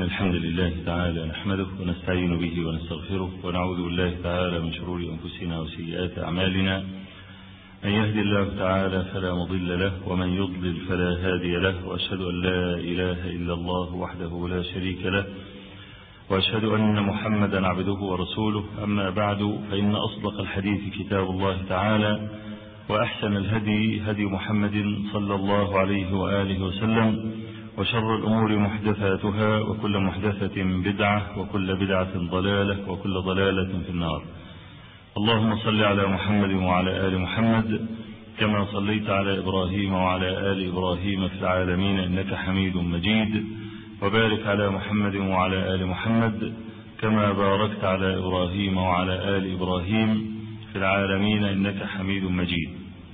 الحمد لله تعالى نحمده ونستعين به ونستغفره ونعوذ بالله تعالى من شرور أنفسنا وسيئات أعمالنا من يهدي الله تعالى فلا مضل له ومن يضلل فلا هادي له وأشهد أن لا إله إلا الله وحده لا شريك له وأشهد أن محمدا عبده ورسوله أما بعد فإن أصدق الحديث كتاب الله تعالى وأحسن الهدي هدي محمد صلى الله عليه وآله وسلم وشر الأمور محدثاتها وكل محدثة بدعة وكل بدعة ضلالة وكل ضلالة في النار اللهم صل على محمد وعلى آل محمد كما صليت على إبراهيم وعلى آل إبراهيم في العالمين إنك حميد مجيد وبارك على محمد وعلى آل محمد كما باركت على إبراهيم وعلى آل إبراهيم في العالمين إنك حميد مجيد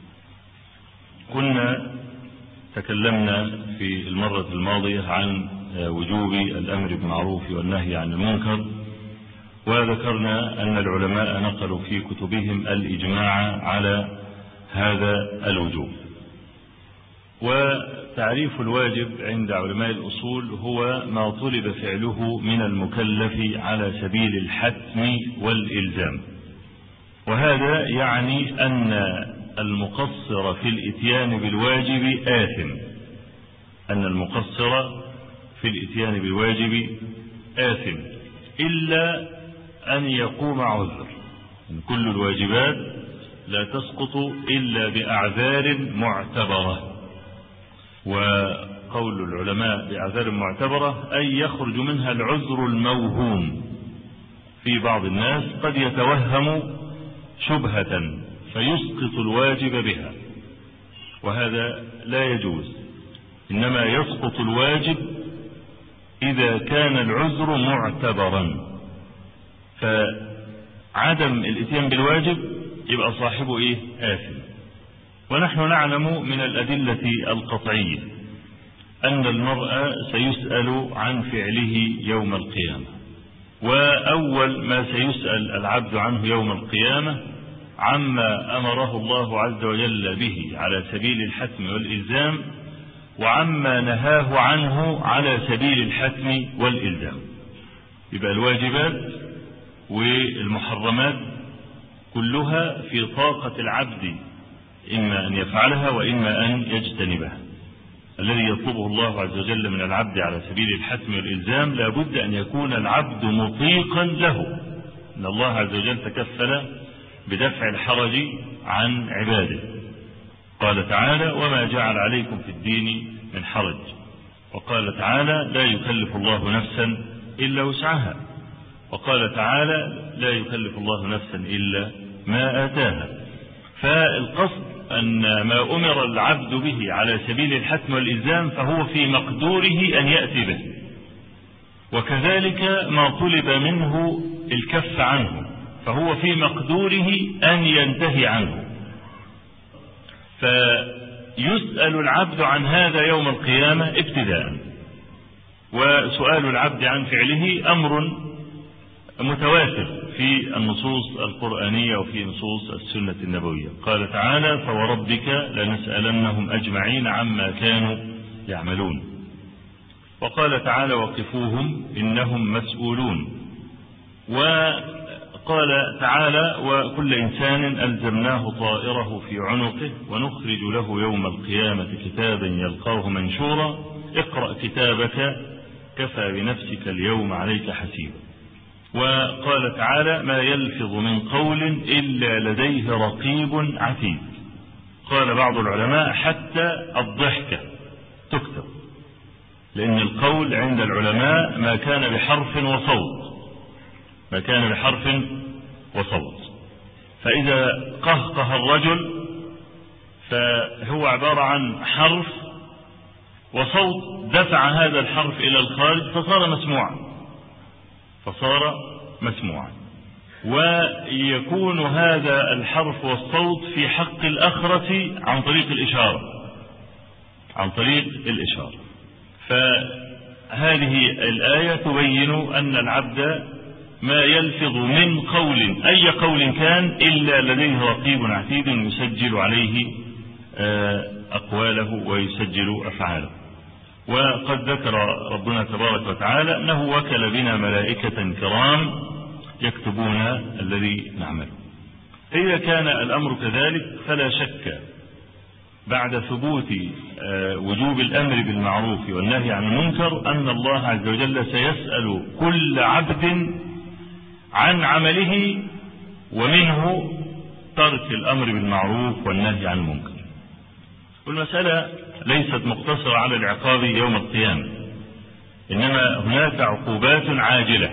كنا تكلمنا في المرة الماضية عن وجوب الأمر بالمعروف والنهي عن المنكر وذكرنا أن العلماء نقلوا في كتبهم الإجماع على هذا الوجوب وتعريف الواجب عند علماء الأصول هو ما طلب فعله من المكلف على سبيل الحتم والإلزام وهذا يعني أن المقصر في الاتيان بالواجب آثم أن المقصر في الاتيان بالواجب آثم إلا أن يقوم عذر كل الواجبات لا تسقط إلا بأعذار معتبرة وقول العلماء بأعذار معتبرة أي يخرج منها العذر الموهوم في بعض الناس قد يتوهم شبهة فيسقط الواجب بها وهذا لا يجوز إنما يسقط الواجب إذا كان العذر معتبرا فعدم الاتيان بالواجب يبقى صاحبه إيه آثم ونحن نعلم من الأدلة القطعية أن المرء سيسأل عن فعله يوم القيامة وأول ما سيسأل العبد عنه يوم القيامة عما أمره الله عز وجل به على سبيل الحتم والإلزام وعما نهاه عنه على سبيل الحتم والإلزام يبقى الواجبات والمحرمات كلها في طاقة العبد إما أن يفعلها وإما أن يجتنبها الذي يطلبه الله عز وجل من العبد على سبيل الحتم والإلزام لابد أن يكون العبد مطيقا له إن الله عز وجل تكفل بدفع الحرج عن عباده قال تعالى وما جعل عليكم في الدين من حرج وقال تعالى لا يكلف الله نفسا إلا وسعها وقال تعالى لا يكلف الله نفسا إلا ما آتاها فالقصد أن ما أمر العبد به على سبيل الحتم والإلزام فهو في مقدوره أن يأتي به وكذلك ما طلب منه الكف عنه فهو في مقدوره أن ينتهي عنه فيسأل العبد عن هذا يوم القيامة ابتداء وسؤال العبد عن فعله أمر متواتر في النصوص القرآنية وفي نصوص السنة النبوية قال تعالى فوربك لنسألنهم أجمعين عما كانوا يعملون وقال تعالى وقفوهم إنهم مسؤولون وقال تعالى وكل إنسان ألزمناه طائره في عنقه ونخرج له يوم القيامة كتابا يلقاه منشورا اقرأ كتابك كفى بنفسك اليوم عليك حسيبا وقال تعالى ما يلفظ من قول إلا لديه رقيب عتيد قال بعض العلماء حتى الضحكة تكتب لأن القول عند العلماء ما كان بحرف وصوت ما كان بحرف وصوت فإذا قهقه الرجل فهو عبارة عن حرف وصوت دفع هذا الحرف إلى الخارج فصار مسموعا فصار مسموعا ويكون هذا الحرف والصوت في حق الأخرة عن طريق الإشارة عن طريق الإشارة فهذه الآية تبين أن العبد ما يلفظ من قول أي قول كان إلا لديه رقيب عتيد يسجل عليه أقواله ويسجل أفعاله وقد ذكر ربنا تبارك وتعالى أنه وكل بنا ملائكة كرام يكتبون الذي نعمله إذا كان الأمر كذلك فلا شك بعد ثبوت وجوب الأمر بالمعروف والنهي عن المنكر أن الله عز وجل سيسأل كل عبد عن عمله ومنه ترك الأمر بالمعروف والنهي عن المنكر والمسألة ليست مقتصرة على العقاب يوم القيامة إنما هناك عقوبات عاجلة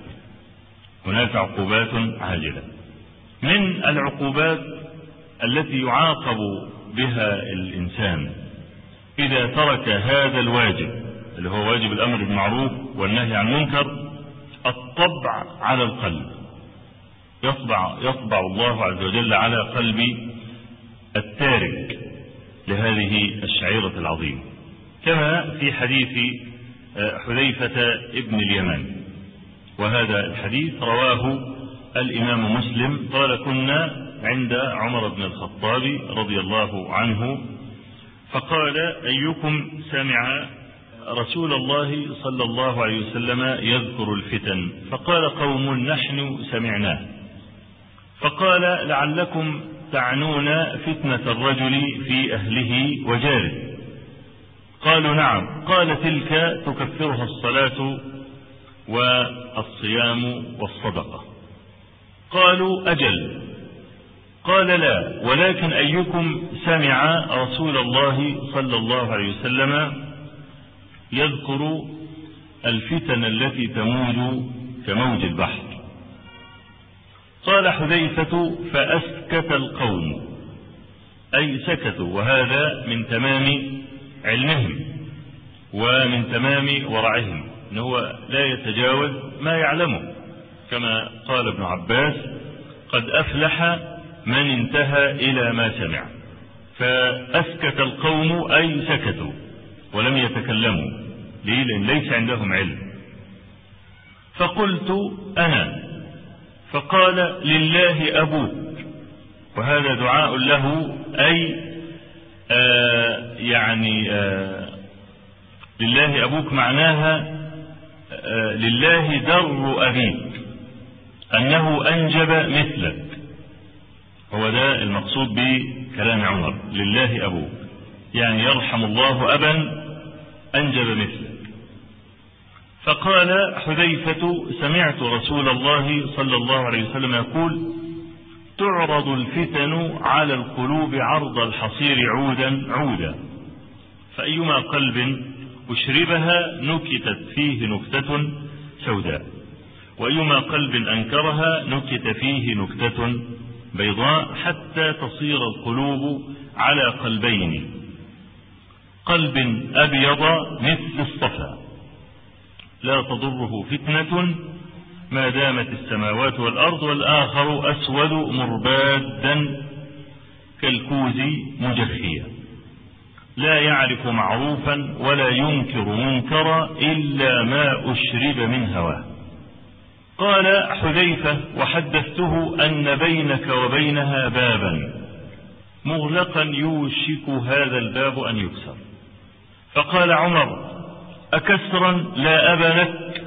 هناك عقوبات عاجلة من العقوبات التي يعاقب بها الإنسان إذا ترك هذا الواجب اللي هو واجب الأمر بالمعروف والنهي عن المنكر الطبع على القلب يطبع, يطبع الله عز وجل على قلب التارك لهذه الشعيرة العظيمة كما في حديث حذيفة ابن اليمان وهذا الحديث رواه الإمام مسلم قال كنا عند عمر بن الخطاب رضي الله عنه فقال أيكم سمع رسول الله صلى الله عليه وسلم يذكر الفتن فقال قوم نحن سمعناه فقال لعلكم تعنون فتنة الرجل في أهله وجاره قالوا نعم قال تلك تكفرها الصلاة والصيام والصدقة قالوا أجل قال لا ولكن أيكم سمع رسول الله صلى الله عليه وسلم يذكر الفتن التي تموج كموج البحر قال حذيفة فأسكت القوم أي سكتوا وهذا من تمام علمهم ومن تمام ورعهم أنه لا يتجاوز ما يعلمه كما قال ابن عباس قد أفلح من انتهى إلى ما سمع فأسكت القوم أي سكتوا ولم يتكلموا ليه لأن ليس عندهم علم فقلت أنا فقال لله أبوك وهذا دعاء له أي آه يعني آه لله أبوك معناها آه لله در أبيك أنه أنجب مثلك هو ده المقصود بكلام عمر لله أبوك يعني يرحم الله أبا أنجب مثلك فقال حذيفة سمعت رسول الله صلى الله عليه وسلم يقول تعرض الفتن على القلوب عرض الحصير عودا عودا فأيما قلب أشربها نكتت فيه نكتة سوداء وأيما قلب أنكرها نكت فيه نكتة بيضاء حتى تصير القلوب على قلبين قلب أبيض مثل الصفا لا تضره فتنة ما دامت السماوات والأرض والآخر أسود مربادا كالكوز مجخيا لا يعرف معروفا ولا ينكر منكرا إلا ما أشرب من هواه قال حذيفة وحدثته أن بينك وبينها بابا مغلقا يوشك هذا الباب أن يكسر فقال عمر أكسرا لا أبا لك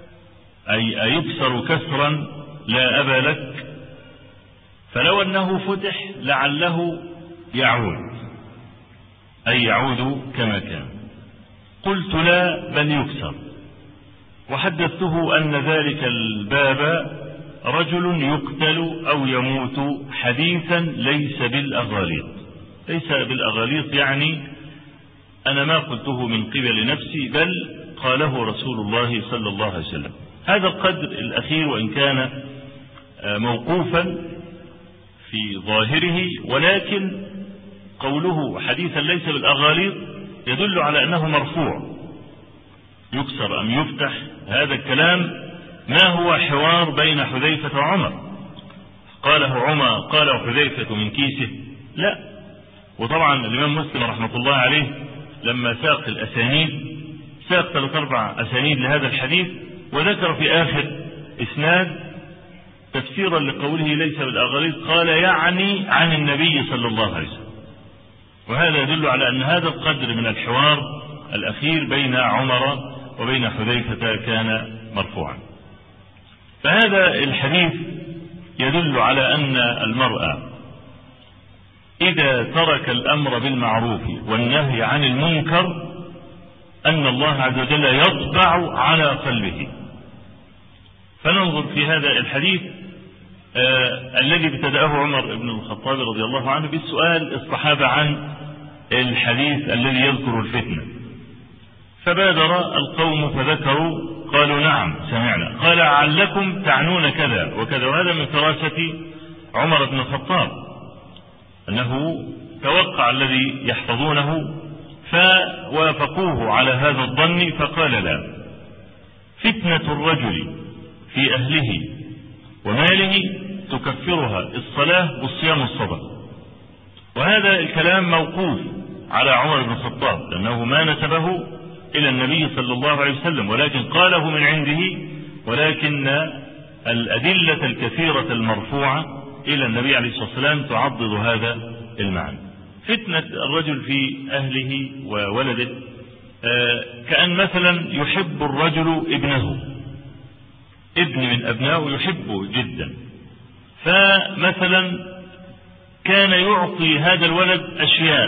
أي أيكسر كسرا لا أبا لك فلو أنه فتح لعله يعود أي يعود كما كان قلت لا بل يكسر وحدثته أن ذلك الباب رجل يقتل أو يموت حديثا ليس بالأغاليط ليس بالأغاليط يعني أنا ما قلته من قبل نفسي بل قاله رسول الله صلى الله عليه وسلم هذا القدر الأخير وإن كان موقوفا في ظاهره ولكن قوله حديثا ليس بالأغاليط يدل على أنه مرفوع يكسر أم يفتح هذا الكلام ما هو حوار بين حذيفة وعمر قاله عمر قاله حذيفة من كيسه لا وطبعا الإمام مسلم رحمة الله عليه لما ساق الأسانيد ساق ثلاث أربع أسانيد لهذا الحديث وذكر في آخر إسناد تفسيرا لقوله ليس بالأغاليط قال يعني عن النبي صلى الله عليه وسلم وهذا يدل على أن هذا القدر من الحوار الأخير بين عمر وبين حذيفة كان مرفوعا فهذا الحديث يدل على أن المرأة إذا ترك الأمر بالمعروف والنهي عن المنكر أن الله عز وجل يطبع على قلبه فننظر في هذا الحديث آه الذي ابتدأه عمر بن الخطاب رضي الله عنه بالسؤال الصحابة عن الحديث الذي يذكر الفتنة فبادر القوم فذكروا قالوا نعم سمعنا قال علكم تعنون كذا وكذا وهذا من فراسة عمر بن الخطاب أنه توقع الذي يحفظونه فوافقوه على هذا الظن فقال لا فتنة الرجل في أهله وماله تكفرها الصلاة والصيام الصبر وهذا الكلام موقوف على عمر بن الخطاب لأنه ما نسبه إلى النبي صلى الله عليه وسلم ولكن قاله من عنده ولكن الأدلة الكثيرة المرفوعة إلى النبي عليه الصلاة والسلام تعضد هذا المعنى فتنة الرجل في أهله وولده كأن مثلا يحب الرجل ابنه ابن من أبنائه يحبه جدا فمثلا كان يعطي هذا الولد أشياء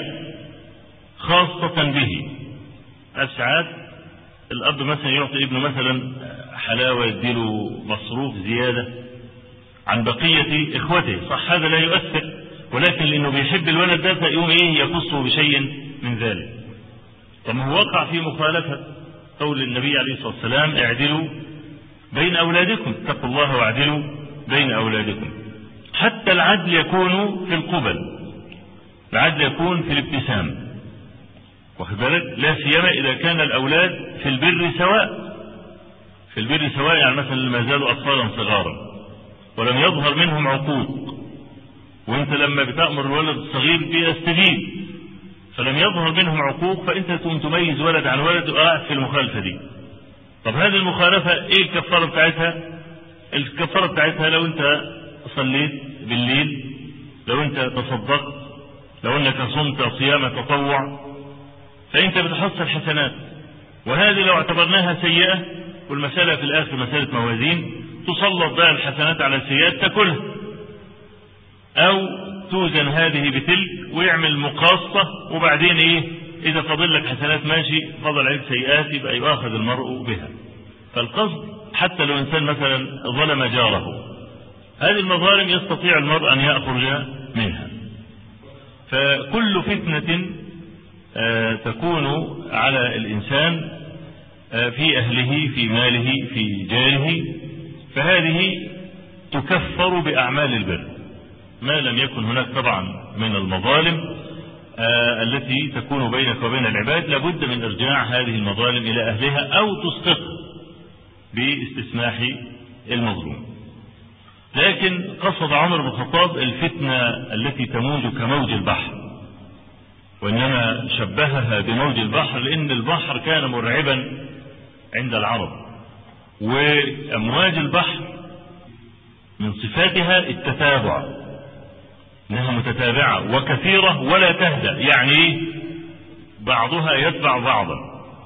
خاصة به ساعات الأب مثلا يعطي ابنه مثلا حلاوة يديله مصروف زيادة عن بقية إخوته صح هذا لا يؤثر ولكن لأنه بيحب الولد ده فيقوم إيه يخصه بشيء من ذلك طب هو وقع في مخالفة قول النبي عليه الصلاة والسلام اعدلوا بين أولادكم اتقوا الله واعدلوا بين أولادكم حتى العدل يكون في القبل العدل يكون في الابتسام واخد بالك لا سيما إذا كان الأولاد في البر سواء في البر سواء يعني مثلا ما زالوا أطفالا صغارا ولم يظهر منهم عقوق وانت لما بتأمر الولد الصغير بيستجيب فلم يظهر منهم عقوق فانت تقوم تميز ولد عن ولد وقاعد في المخالفة دي طب هذه المخالفة ايه الكفارة بتاعتها الكفارة بتاعتها لو انت صليت بالليل لو انت تصدقت لو انك صمت صيام تطوع فانت بتحصل حسنات وهذه لو اعتبرناها سيئة والمسألة في الاخر مسألة موازين تسلط بقى الحسنات على السيئات تاكلها او توزن هذه بتلك ويعمل مقاصة وبعدين ايه اذا فضل لك حسنات ماشي فضل عليك سيئات يبقى يؤاخذ المرء بها فالقصد حتى لو انسان مثلا ظلم جاره هذه المظالم يستطيع المرء ان يأخرج منها فكل فتنة تكون على الانسان في اهله في ماله في جاره فهذه تكفر باعمال البر ما لم يكن هناك طبعا من المظالم آه التي تكون بينك وبين العباد لابد من ارجاع هذه المظالم الى اهلها او تسقط باستسماح المظلوم لكن قصد عمر بن الخطاب الفتنة التي تموج كموج البحر وإنما شبهها بموج البحر لأن البحر كان مرعبا عند العرب وأمواج البحر من صفاتها التتابع انها متتابعة وكثيرة ولا تهدأ يعني بعضها يتبع بعضا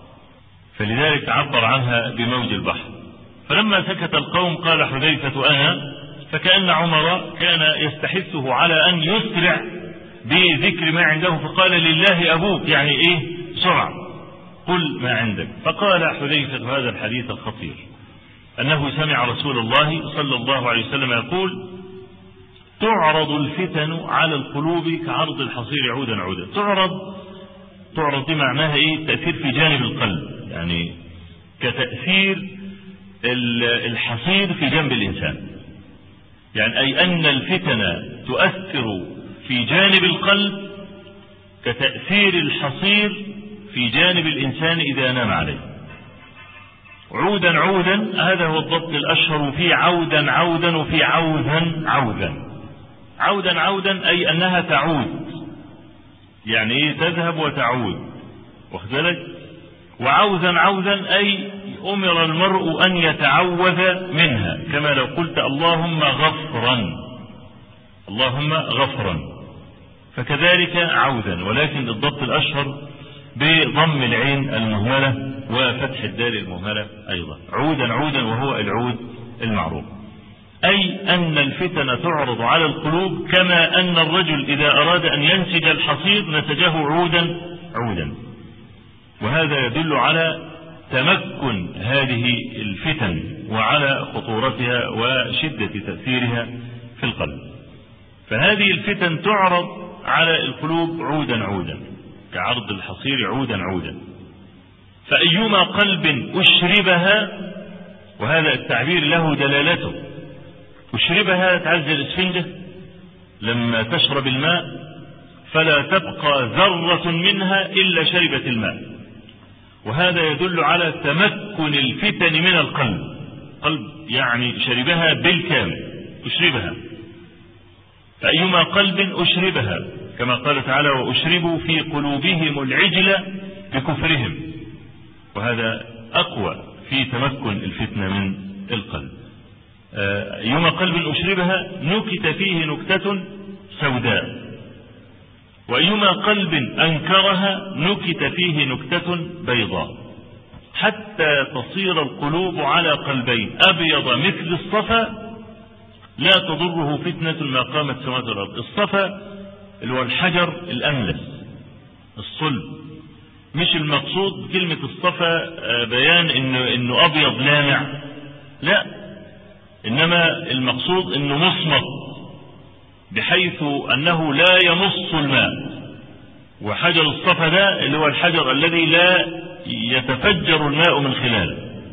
فلذلك عبر عنها بموج البحر فلما سكت القوم قال حذيفة أنا فكأن عمر كان يستحثه على أن يسرع بذكر ما عنده فقال لله أبوك يعني إيه سرع قل ما عندك فقال حذيفة هذا الحديث الخطير أنه سمع رسول الله صلى الله عليه وسلم يقول تعرض الفتن على القلوب كعرض الحصير عودا عودا تعرض تعرض دي معناها ايه التأثير في جانب القلب يعني كتأثير الحصير في جنب الإنسان يعني أي أن الفتن تؤثر في جانب القلب كتأثير الحصير في جانب الإنسان إذا نام عليه عودا عودا هذا هو الضبط الأشهر في عودا عودا وفي عودا عودا عودا عودا أي أنها تعود يعني إيه تذهب وتعود واخد بالك وعوزا عوزا أي أمر المرء أن يتعوذ منها كما لو قلت اللهم غفرا اللهم غفرا فكذلك عوزا ولكن الضبط الأشهر بضم العين المهملة وفتح الدال المهملة أيضا عودا عودا وهو العود المعروف أي أن الفتن تعرض على القلوب كما أن الرجل إذا أراد أن ينسج الحصير نسجه عودا عودا وهذا يدل على تمكن هذه الفتن وعلى خطورتها وشدة تأثيرها في القلب فهذه الفتن تعرض على القلوب عودا عودا كعرض الحصير عودا عودا فأيما قلب أشربها وهذا التعبير له دلالته أشربها تعزل الإسفنجة لما تشرب الماء فلا تبقى ذرة منها إلا شربت الماء وهذا يدل على تمكن الفتن من القلب قلب يعني شربها بالكامل أشربها فأيما قلب أشربها كما قال تعالى وأشربوا في قلوبهم العجل بكفرهم وهذا أقوى في تمكن الفتنة من القلب أيما قلب أشربها نكت فيه نكتة سوداء وأيما قلب أنكرها نكت فيه نكتة بيضاء حتى تصير القلوب على قلبين أبيض مثل الصفا لا تضره فتنة ما قامت سماوات الأرض الصفا اللي هو الحجر الأملس الصلب مش المقصود بكلمة الصفا بيان إنه, إنه أبيض لامع لا إنما المقصود إنه مصمت بحيث أنه لا يمص الماء وحجر الصفا ده اللي هو الحجر الذي لا يتفجر الماء من خلاله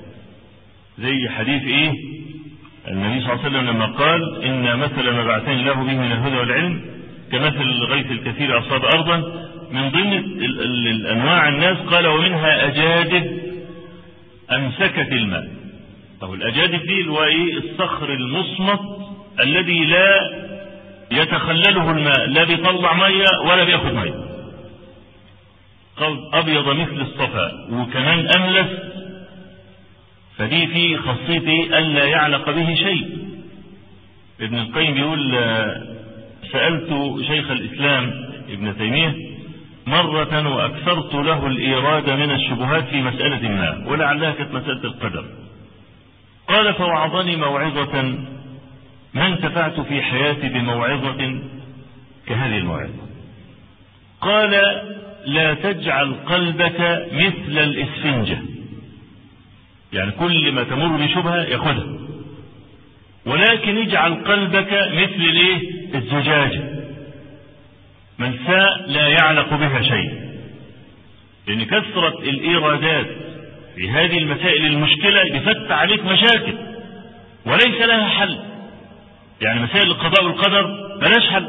زي حديث ايه النبي صلى الله عليه وسلم لما قال إن مثل ما بعثني الله به من الهدى والعلم كمثل الغيث الكثير أصاب أرضا من ضمن الأنواع الناس قال ومنها أجادب أمسكت الماء طب الأجادب دي اللي هو إيه الصخر المصمت الذي لا يتخلله الماء لا بيطلع مية ولا بياخد مية قلب أبيض مثل الصفا وكمان أملس فدي في خاصية ألا يعلق به شيء ابن القيم بيقول سألت شيخ الإسلام ابن تيمية مرة وأكثرت له الإيراد من الشبهات في مسألة ما ولعلها كانت مسألة القدر قال فوعظني موعظة ما انتفعت في حياتي بموعظة كهذه الموعظة قال لا تجعل قلبك مثل الإسفنجة يعني كل ما تمر بشبهة ياخدها ولكن اجعل قلبك مثل الايه الزجاجة منساء لا يعلق بها شيء لأن كثرة الإيرادات في هذه المسائل المشكلة بفتح عليك مشاكل وليس لها حل يعني مسائل القضاء والقدر ملاش حل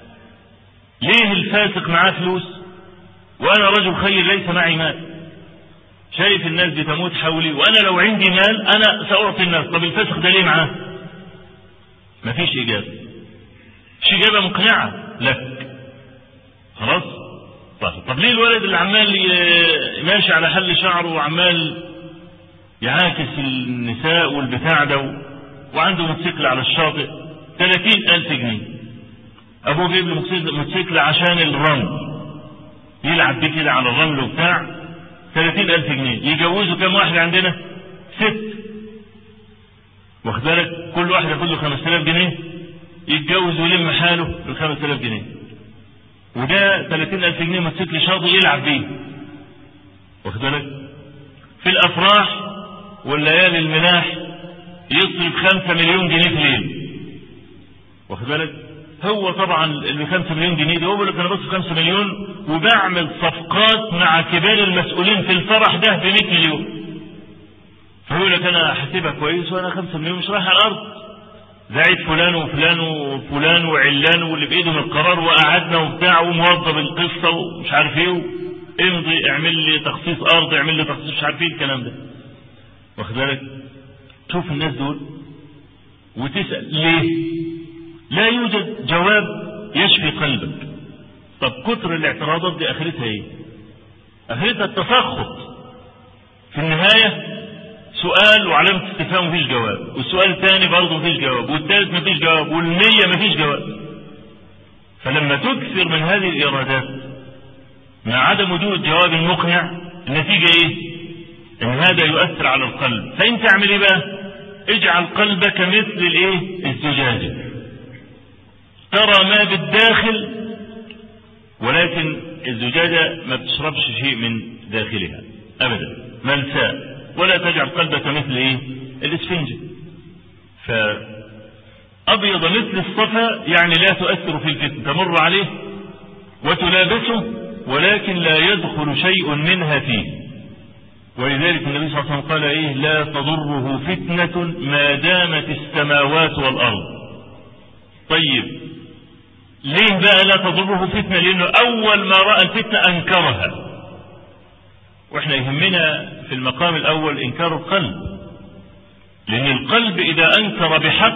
ليه الفاسق معاه فلوس وانا رجل خير ليس معي مال شايف الناس بتموت حولي وانا لو عندي مال انا ساعطي الناس طب الفاسق ده ليه معاه مفيش اجابه مش اجابه مقنعه لك خلاص طيب طب ليه الولد اللي عمال ماشي على حل شعره وعمال يعاكس النساء والبتاع ده وعنده موتوسيكل على الشاطئ 30 ألف جنيه أبوه جايب له موتوسيكل عشان الرمل يلعب بيه كده على الرمل وبتاع 30 ألف جنيه يجوزوا كام واحد عندنا؟ ست واخد بالك كل واحد ياخد له 5000 جنيه يتجوز ويلم حاله بال 5000 جنيه وده 30000 جنيه موتوسيكل شاطئ يلعب بيه واخد بالك في الافراح والليالي الملاح يصرف 5 مليون جنيه في ليل واخد بالك هو طبعا ال 5 مليون جنيه ده هو بيقول لك انا بصرف 5 مليون وبعمل صفقات مع كبار المسؤولين في الفرح ده ب 100 مليون فيقول لك انا حاسبها كويس وانا 5 مليون مش رايح على الارض زعيد فلان وفلان وفلان وعلان واللي بايدهم القرار وقعدنا وبتاع وموظف القصه ومش عارف ايه امضي اعمل لي تخصيص ارض اعمل لي تخصيص مش عارف ايه الكلام ده واخد بالك شوف الناس دول وتسال ليه لا يوجد جواب يشفي قلبك طب كتر الاعتراضات دي اخرتها ايه اخرتها التسخط في النهايه سؤال وعلامة استفهام مفيش جواب والسؤال الثاني برضه مفيش جواب والثالث مفيش جواب والمية مفيش جواب فلما تكثر من هذه الإيرادات مع عدم وجود الجواب المقنع النتيجة ايه ان هذا يؤثر على القلب فانت اعمل ايه بقى اجعل قلبك مثل الايه الزجاجة ترى ما بالداخل ولكن الزجاجة ما بتشربش شيء من داخلها ابدا ملساء ولا تجعل قلبك مثل ايه الاسفنجة فابيض مثل الصفا يعني لا تؤثر في الفتن تمر عليه وتلابسه ولكن لا يدخل شيء منها فيه ولذلك النبي صلى الله عليه وسلم قال ايه لا تضره فتنة ما دامت السماوات والارض طيب ليه بقى لا تضره فتنة لانه اول ما رأى الفتنة انكرها واحنا يهمنا في المقام الاول انكار القلب لان القلب اذا انكر بحق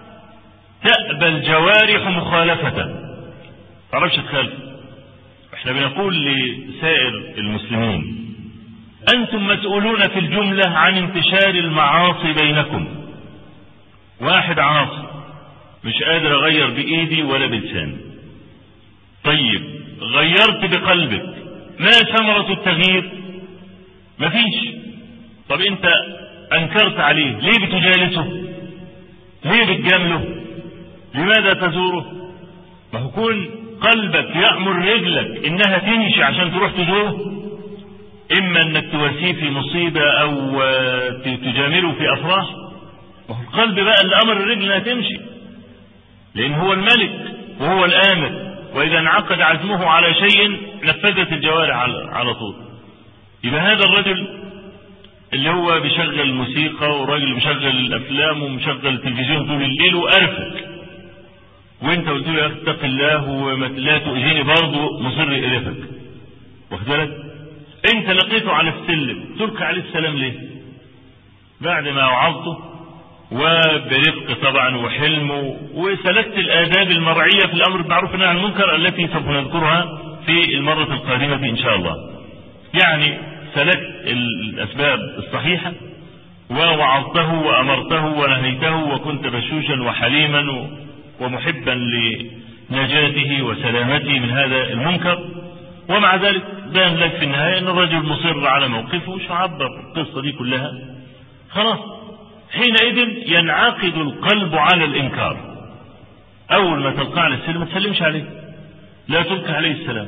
تأبى الجوارح مخالفته تعرفش تخالف احنا بنقول لسائر المسلمين أنتم مسؤولون في الجملة عن انتشار المعاصي بينكم واحد عاصي مش قادر أغير بإيدي ولا بلساني طيب غيرت بقلبك ما ثمرة التغيير مفيش طب انت انكرت عليه ليه بتجالسه ليه بتجامله لماذا تزوره ما هو كون قلبك يأمر رجلك انها تمشي عشان تروح تزوره اما انك تواسيه في مصيبة او تجامله في افراح وهو القلب بقى اللي امر الرجل انها تمشي لان هو الملك وهو الامر واذا انعقد عزمه على شيء نفذت الجوارح على طول يبقى هذا الرجل اللي هو بيشغل الموسيقى وراجل بيشغل الافلام ومشغل التلفزيون طول الليل وقرفك وانت قلت له يا اخي اتق الله ولا تؤذيني برضه مصر يقرفك واخد بالك انت لقيته على السلم تلقي عليه السلام ليه بعد ما وعظته وبرفق طبعا وحلم وسلكت الآداب المرعية في الأمر بالمعروف والنهي عن المنكر التي سوف نذكرها في المرة القادمة إن شاء الله يعني سلكت الأسباب الصحيحة ووعظته وأمرته ونهيته وكنت بشوشا وحليما ومحبا لنجاته وسلامته من هذا المنكر ومع ذلك بان لك في النهاية ان الرجل مصر على موقفه مش عبر القصة دي كلها خلاص حينئذ ينعقد القلب على الانكار اول ما تلقى على السلم ما تسلمش عليه لا تلقي عليه السلام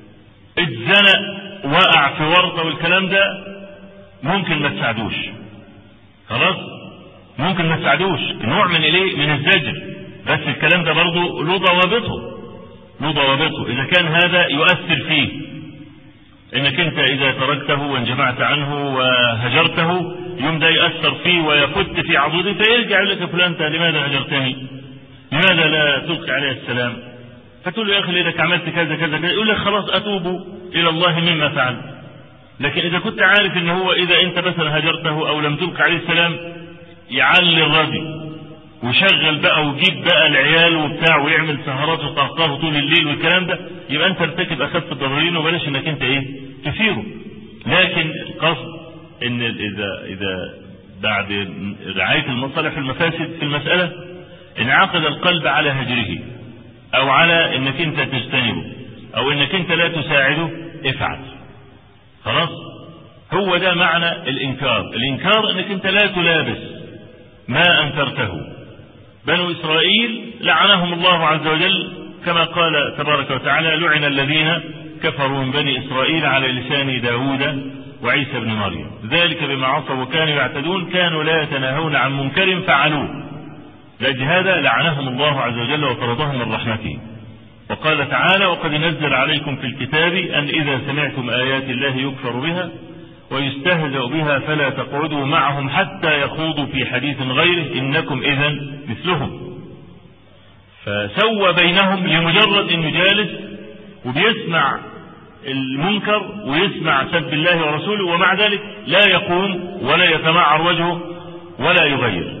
اتزنق وقع في ورطة والكلام ده ممكن ما تساعدوش خلاص ممكن ما تساعدوش نوع من الايه من الزجر بس الكلام ده برضه له ضوابطه له ضوابطه اذا كان هذا يؤثر فيه انك انت اذا تركته وانجمعت عنه وهجرته يوم ده يأثر فيه ويفت في عضده فيرجع يقول لك يا فلان انت لماذا هجرتني لماذا لا تلقي عليه السلام فتقول له يا اخي انك عملت كذا كذا كذا يقول لك خلاص اتوب الى الله مما فعل لكن اذا كنت عارف ان هو اذا انت مثلا هجرته او لم تلقي عليه السلام يعلي الراجل وشغل بقى وجيب بقى العيال وبتاع ويعمل سهرات وقهقه طول الليل والكلام ده يبقى انت ارتكب اخف الضررين وبلاش انك انت ايه تثيره لكن القصد ان اذا اذا بعد رعاية المصالح والمفاسد في المسألة انعقد القلب على هجره او على انك انت تجتنبه او انك انت لا تساعده افعل خلاص هو ده معنى الانكار الانكار انك انت لا تلابس ما انكرته بنو إسرائيل لعنهم الله عز وجل كما قال تبارك وتعالى لعن الذين كفروا من بني إسرائيل على لسان داود وعيسى بن مريم ذلك بما عصوا وكانوا يعتدون كانوا لا يتناهون عن منكر فعلوه لأجل هذا لعنهم الله عز وجل وطردهم من رحمته وقال تعالى وقد نزل عليكم في الكتاب أن إذا سمعتم آيات الله يكفر بها ويستهزأ بها فلا تقعدوا معهم حتى يخوضوا في حديث غيره إنكم إذا مثلهم فسوى بينهم لمجرد أنه جالس وبيسمع المنكر ويسمع سب الله ورسوله ومع ذلك لا يقوم ولا يتمعر وجهه ولا يغير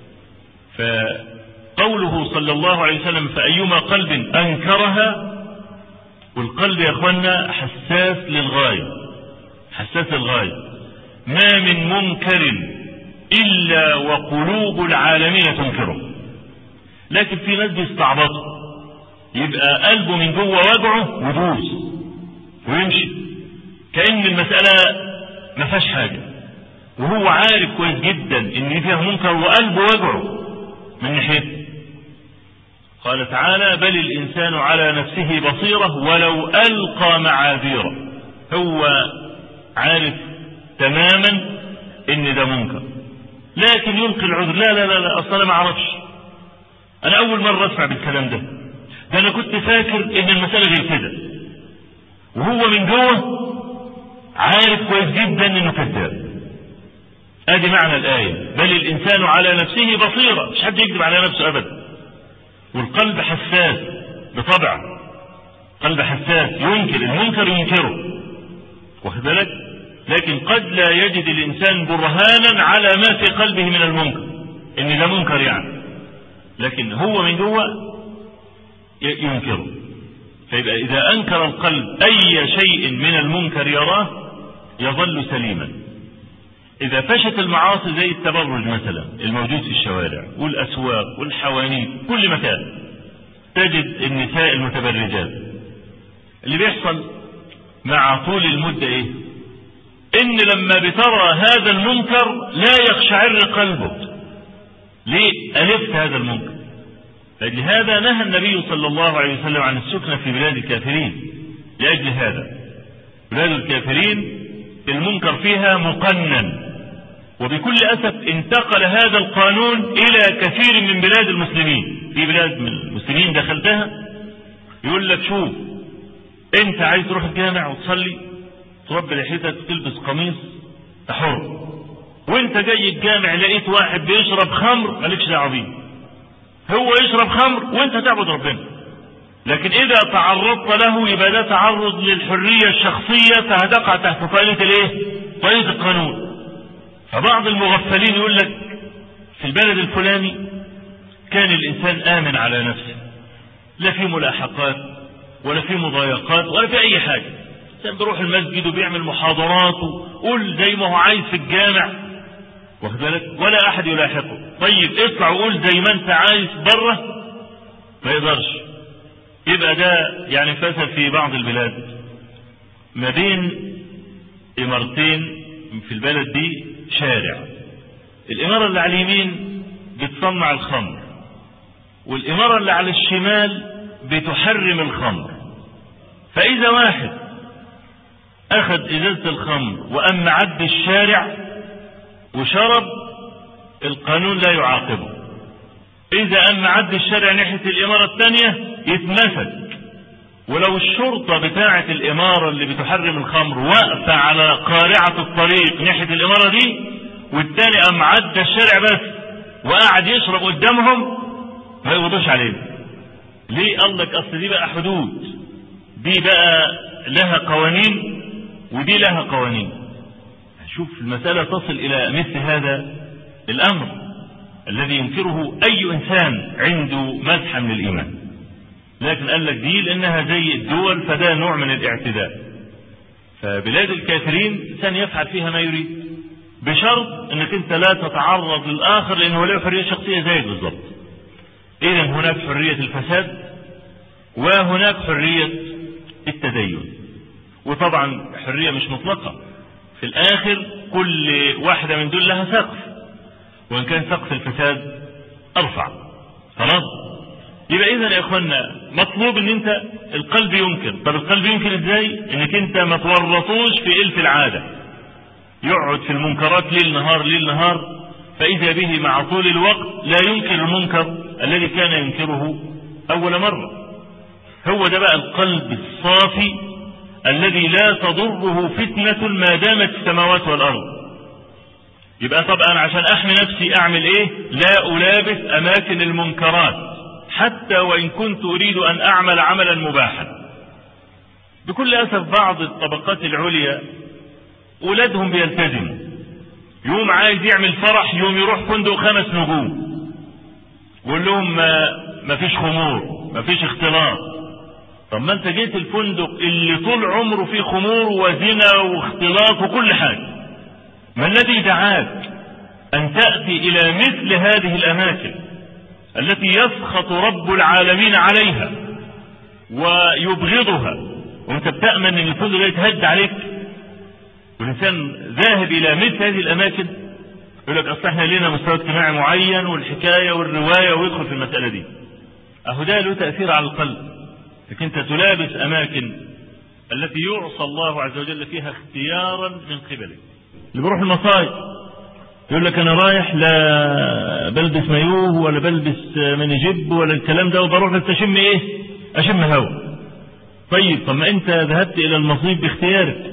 فقوله صلى الله عليه وسلم فأيما قلب أنكرها والقلب يا أخوانا حساس للغاية حساس الغاية ما من منكر إلا وقلوب العالمين تنكره لكن في ناس بيستعبطوا يبقى قلبه من جوه وجعه ودوس ويمشي كأن المسألة ما فيهاش حاجة وهو عارف كويس جدا ان فيها منكر وقلبه وجعه من ناحيته قال تعالى بل الإنسان على نفسه بصيرة ولو ألقى معاذيره هو عارف تماما ان ده منكر لكن يلقي العذر لا لا لا, لا اصلا ما اعرفش انا اول مرة اسمع بالكلام ده ده انا كنت فاكر ان المسألة غير كده وهو من جوه عارف كويس جدا انه كذاب ادي معنى الايه بل الانسان على نفسه بصيره مش حد يكذب على نفسه ابدا والقلب حساس بطبع قلب حساس ينكر المنكر ينكره واخد بالك لكن قد لا يجد الانسان برهانا على ما في قلبه من المنكر ان ده منكر يعني لكن هو من جوه ينكره فيبقى اذا انكر القلب اي شيء من المنكر يراه يظل سليما إذا فشت المعاصي زي التبرج مثلا الموجود في الشوارع والأسواق والحوانيت كل مكان تجد النساء المتبرجات اللي بيحصل مع طول المدة إيه؟ إن لما بترى هذا المنكر لا يقشعر قلبك ليه؟ ألفت هذا المنكر فلهذا نهى النبي صلى الله عليه وسلم عن السكنة في بلاد الكافرين لأجل هذا بلاد الكافرين المنكر فيها مقنن وبكل أسف انتقل هذا القانون إلى كثير من بلاد المسلمين في بلاد من المسلمين دخلتها يقول لك شوف انت عايز تروح الجامع وتصلي تربي لحيتك تلبس قميص حر وانت جاي الجامع لقيت واحد بيشرب خمر مالكش دعوه بيه هو يشرب خمر وانت تعبد ربنا لكن اذا تعرضت له يبقى ده تعرض للحرية الشخصية فهتقع تحت طائلة الايه طائلة القانون فبعض المغفلين يقول لك في البلد الفلاني كان الانسان امن على نفسه لا في ملاحقات ولا في مضايقات ولا في اي حاجة كان بيروح المسجد وبيعمل محاضرات وقول زي ما هو عايز في الجامع واخد بالك ولا احد يلاحقه طيب اطلع وقول زي ما انت عايز بره ما يقدرش يبقى ده يعني فسد في بعض البلاد ما بين امارتين في البلد دي شارع الامارة اللي على اليمين بتصنع الخمر والامارة اللي على الشمال بتحرم الخمر فاذا واحد اخذ ازازة الخمر وام معدي الشارع وشرب القانون لا يعاقبه اذا ام معدي الشارع ناحية الامارة الثانية يتمسك ولو الشرطة بتاعة الامارة اللي بتحرم الخمر واقفة على قارعة الطريق ناحية الامارة دي والتاني ام عدى الشارع بس وقاعد يشرب قدامهم ما يقضوش عليه ليه قال لك اصل دي بقى حدود دي بقى لها قوانين ودي لها قوانين شوف المسألة تصل إلى مثل هذا الأمر الذي ينكره أي إنسان عنده مزحة من الإيمان لكن قال لك دي لأنها زي الدول فده نوع من الاعتداء فبلاد الكافرين الإنسان يفعل فيها ما يريد بشرط أنك أنت لا تتعرض للآخر لأنه له حرية شخصية زيك بالضبط إذا هناك حرية الفساد وهناك حرية التدين وطبعا حرية مش مطلقة في الاخر كل واحدة من دول لها سقف وان كان سقف الفساد ارفع خلاص يبقى اذا يا اخوانا مطلوب ان انت القلب ينكر طب القلب ينكر ازاي انك انت ما تورطوش في الف العادة يقعد في المنكرات ليل نهار ليل نهار فاذا به مع طول الوقت لا ينكر المنكر الذي كان ينكره اول مرة هو ده بقى القلب الصافي الذي لا تضره فتنة ما دامت السماوات والأرض يبقى طب أنا عشان أحمي نفسي أعمل إيه لا ألابس أماكن المنكرات حتى وإن كنت أريد أن أعمل عملا مباحا بكل أسف بعض الطبقات العليا أولادهم بيلتزموا يوم عايز يعمل فرح يوم يروح فندق خمس نجوم ويقول لهم ما, ما فيش خمور ما فيش اختلاط طب ما انت جيت الفندق اللي طول عمره فيه خمور وزنا واختلاط وكل حاجة ما الذي دعاك ان تأتي الى مثل هذه الاماكن التي يسخط رب العالمين عليها ويبغضها وانت بتأمن ان الفندق ده يتهد عليك والإنسان ذاهب إلى مثل هذه الأماكن يقول لك أصل احنا لنا مستوى اجتماعي معين والحكاية والرواية ويدخل في المسألة دي أهو ده له تأثير على القلب لكن أنت تلابس أماكن التي يعصى الله عز وجل فيها اختيارا من قبلك اللي بيروح المصايد يقول لك انا رايح لا بلبس مايوه ولا بلبس منجب ولا الكلام ده وبروح بس اشم ايه اشم هوا طيب طب ما انت ذهبت الى المصيف باختيارك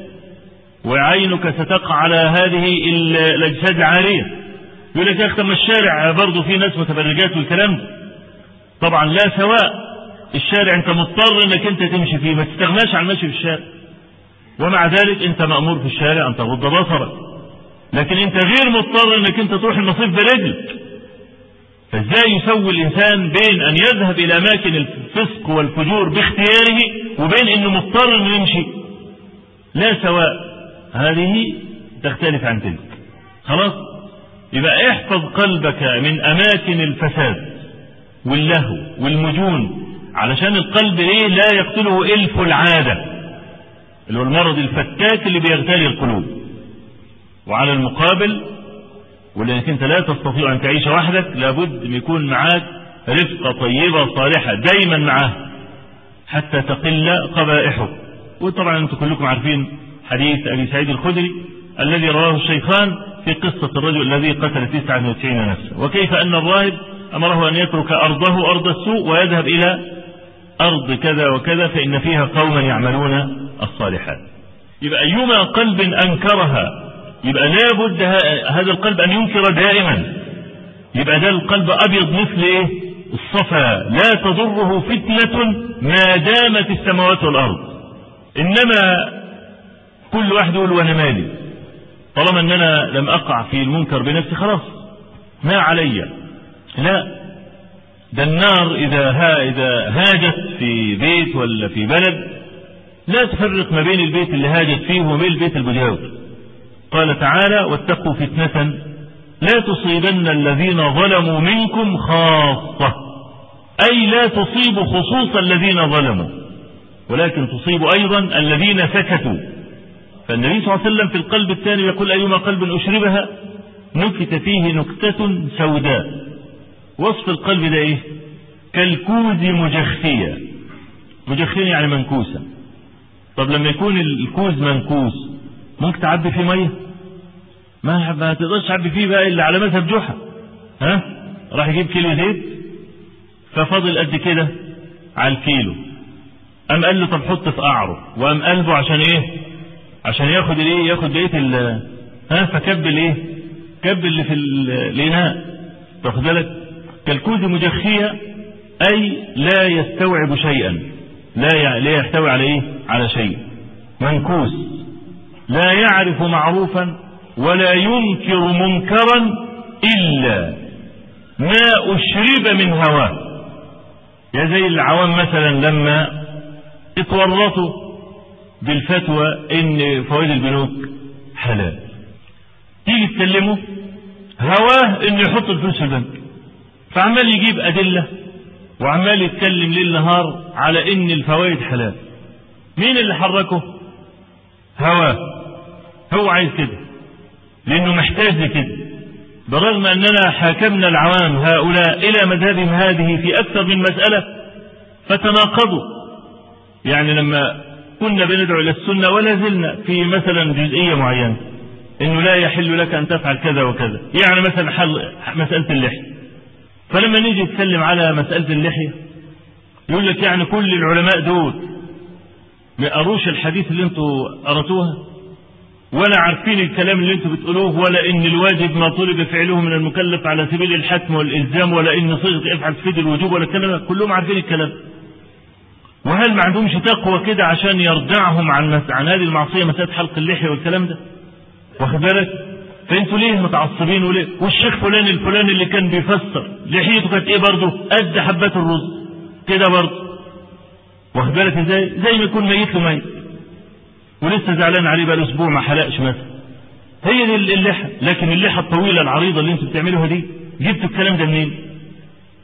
وعينك ستقع على هذه الاجساد العاريه يقول لك يا اخي ما الشارع برضه في ناس متبرجات والكلام ده طبعا لا سواء الشارع انت مضطر انك انت تمشي فيه ما تستغناش عن المشي في الشارع ومع ذلك انت مأمور في الشارع ان تغض بصرك لكن انت غير مضطر انك انت تروح المصيف برجلك فازاي يسوي الانسان بين ان يذهب الى اماكن الفسق والفجور باختياره وبين انه مضطر انه يمشي لا سواء هذه تختلف عن تلك خلاص يبقى احفظ قلبك من اماكن الفساد واللهو والمجون علشان القلب ايه لا يقتله الف العاده اللي هو المرض الفتاك اللي بيغتالي القلوب وعلى المقابل ولانك انت لا تستطيع ان تعيش وحدك لابد ان يكون معاك رفقه طيبه صالحه دايما معاه حتى تقل قبائحه وطبعا انتم كلكم عارفين حديث ابي سعيد الخدري الذي رواه الشيخان في قصه الرجل الذي قتل 99 نفسا وكيف ان الراهب امره ان يترك ارضه ارض السوء ويذهب الى ارض كذا وكذا فان فيها قوما يعملون الصالحات يبقى أيما قلب أنكرها يبقى لا بد هذا القلب أن ينكر دائما يبقى ده القلب أبيض مثل إيه الصفا لا تضره فتنة ما دامت السماوات والأرض إنما كل واحد يقول وأنا مالي طالما أن أنا لم أقع في المنكر بنفسي خلاص ما علي لا ده النار إذا ها إذا هاجت في بيت ولا في بلد لا تفرق ما بين البيت اللي هاجت فيه وبين البيت المجاور قال تعالى واتقوا فتنة لا تصيبن الذين ظلموا منكم خاصة أي لا تصيب خصوص الذين ظلموا ولكن تصيب أيضا الذين سكتوا فالنبي صلى الله عليه وسلم في القلب الثاني يقول أيما قلب أشربها نكت فيه نكتة سوداء وصف القلب ده إيه كالكوز مجخية مجخية يعني منكوسة طب لما يكون الكوز منكوس ممكن تعبي فيه ميه ما ما تقدرش تعبي فيه بقى الا على مذهب جحا ها راح يجيب كيلو زيت ففاضل قد كده على الكيلو قام قال له طب حط في قعره وقام قلبه عشان ايه عشان ياخد الايه ياخد بقيه ال ها فكب الايه كب اللي في الاناء واخد بالك كالكوز مجخيه اي لا يستوعب شيئا لا لا يحتوي على ايه على شيء منكوس لا يعرف معروفا ولا ينكر منكرا الا ما اشرب من هواه يا زي العوام مثلا لما اتورطوا بالفتوى ان فوائد البنوك حلال تيجي تكلمه هواه انه يحط الفلوس في البنك فعمال يجيب ادله وعمال يتكلم ليل نهار على ان الفوائد حلال مين اللي حركه هواه هو عايز كده لانه محتاج لكده برغم اننا حاكمنا العوام هؤلاء الى مذهبهم هذه في اكثر من مسألة فتناقضوا يعني لما كنا بندعو الى السنة ولا زلنا في مثلا جزئية معينة انه لا يحل لك ان تفعل كذا وكذا يعني مثلا حل مسألة اللحية فلما نيجي نتكلم على مسألة اللحية يقول لك يعني كل العلماء دول ما قروش الحديث اللي انتوا قرأتوها ولا عارفين الكلام اللي انتوا بتقولوه ولا ان الواجب ما طلب فعله من المكلف على سبيل الحتم والالزام ولا ان صيغه افعل تفيد الوجوب ولا الكلام كلهم عارفين الكلام وهل ما عندهمش تقوى كده عشان يردعهم عن عن هذه المعصيه مساله حلق اللحيه والكلام ده واخد بالك فانتوا ليه متعصبين وليه والشيخ فلان الفلاني اللي كان بيفسر لحيته كانت ايه برضه قد حبات الرز كده برضه واخد بالك ازاي زي ما يكون ميت له ميت ولسه زعلان عليه بقى اسبوع ما حلقش مثلا هي دي اللحى لكن اللحى الطويله العريضه اللي انتوا بتعملوها دي جبتوا الكلام ده منين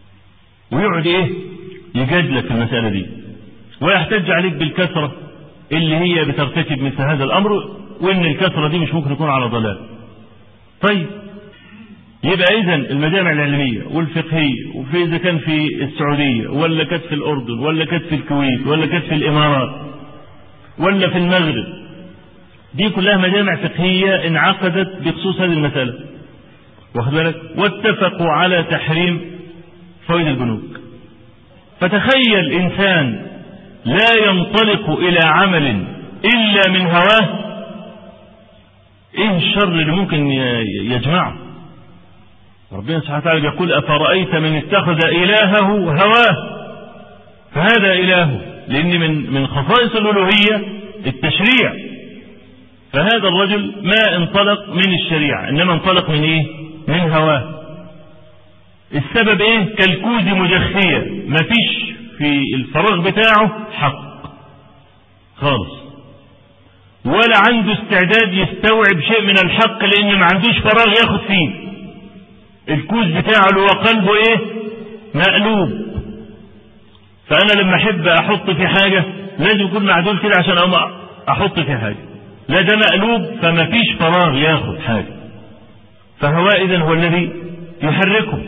ويقعد ايه يجادلك في المساله دي ويحتج عليك بالكثره اللي هي بترتكب مثل هذا الأمر وإن الكثرة دي مش ممكن يكون على ضلال طيب يبقى إذا المجامع العلمية والفقهية وفي إذا كان في السعودية ولا كانت في الأردن ولا كانت في الكويت ولا كانت في الإمارات ولا في المغرب دي كلها مجامع فقهية انعقدت بخصوص هذه المسألة واخد بالك واتفقوا على تحريم فوائد البنوك فتخيل إنسان لا ينطلق إلى عمل إلا من هواه إيه الشر اللي ممكن يجمعه ربنا سبحانه وتعالى يقول أفرأيت من اتخذ إلهه هواه فهذا إلهه لأن من من خصائص الألوهية التشريع فهذا الرجل ما انطلق من الشريعة إنما انطلق من إيه من هواه السبب إيه كالكوز مجخية مفيش في الفراغ بتاعه حق خالص ولا عنده استعداد يستوعب شيء من الحق لأن ما عندوش فراغ ياخد فيه الكوز بتاعه اللي هو قلبه ايه مقلوب فانا لما احب احط في حاجة لازم يكون معدول كده عشان اقوم احط في حاجة لا ده مقلوب فما فيش فراغ ياخد حاجة فهو اذا هو الذي يحركه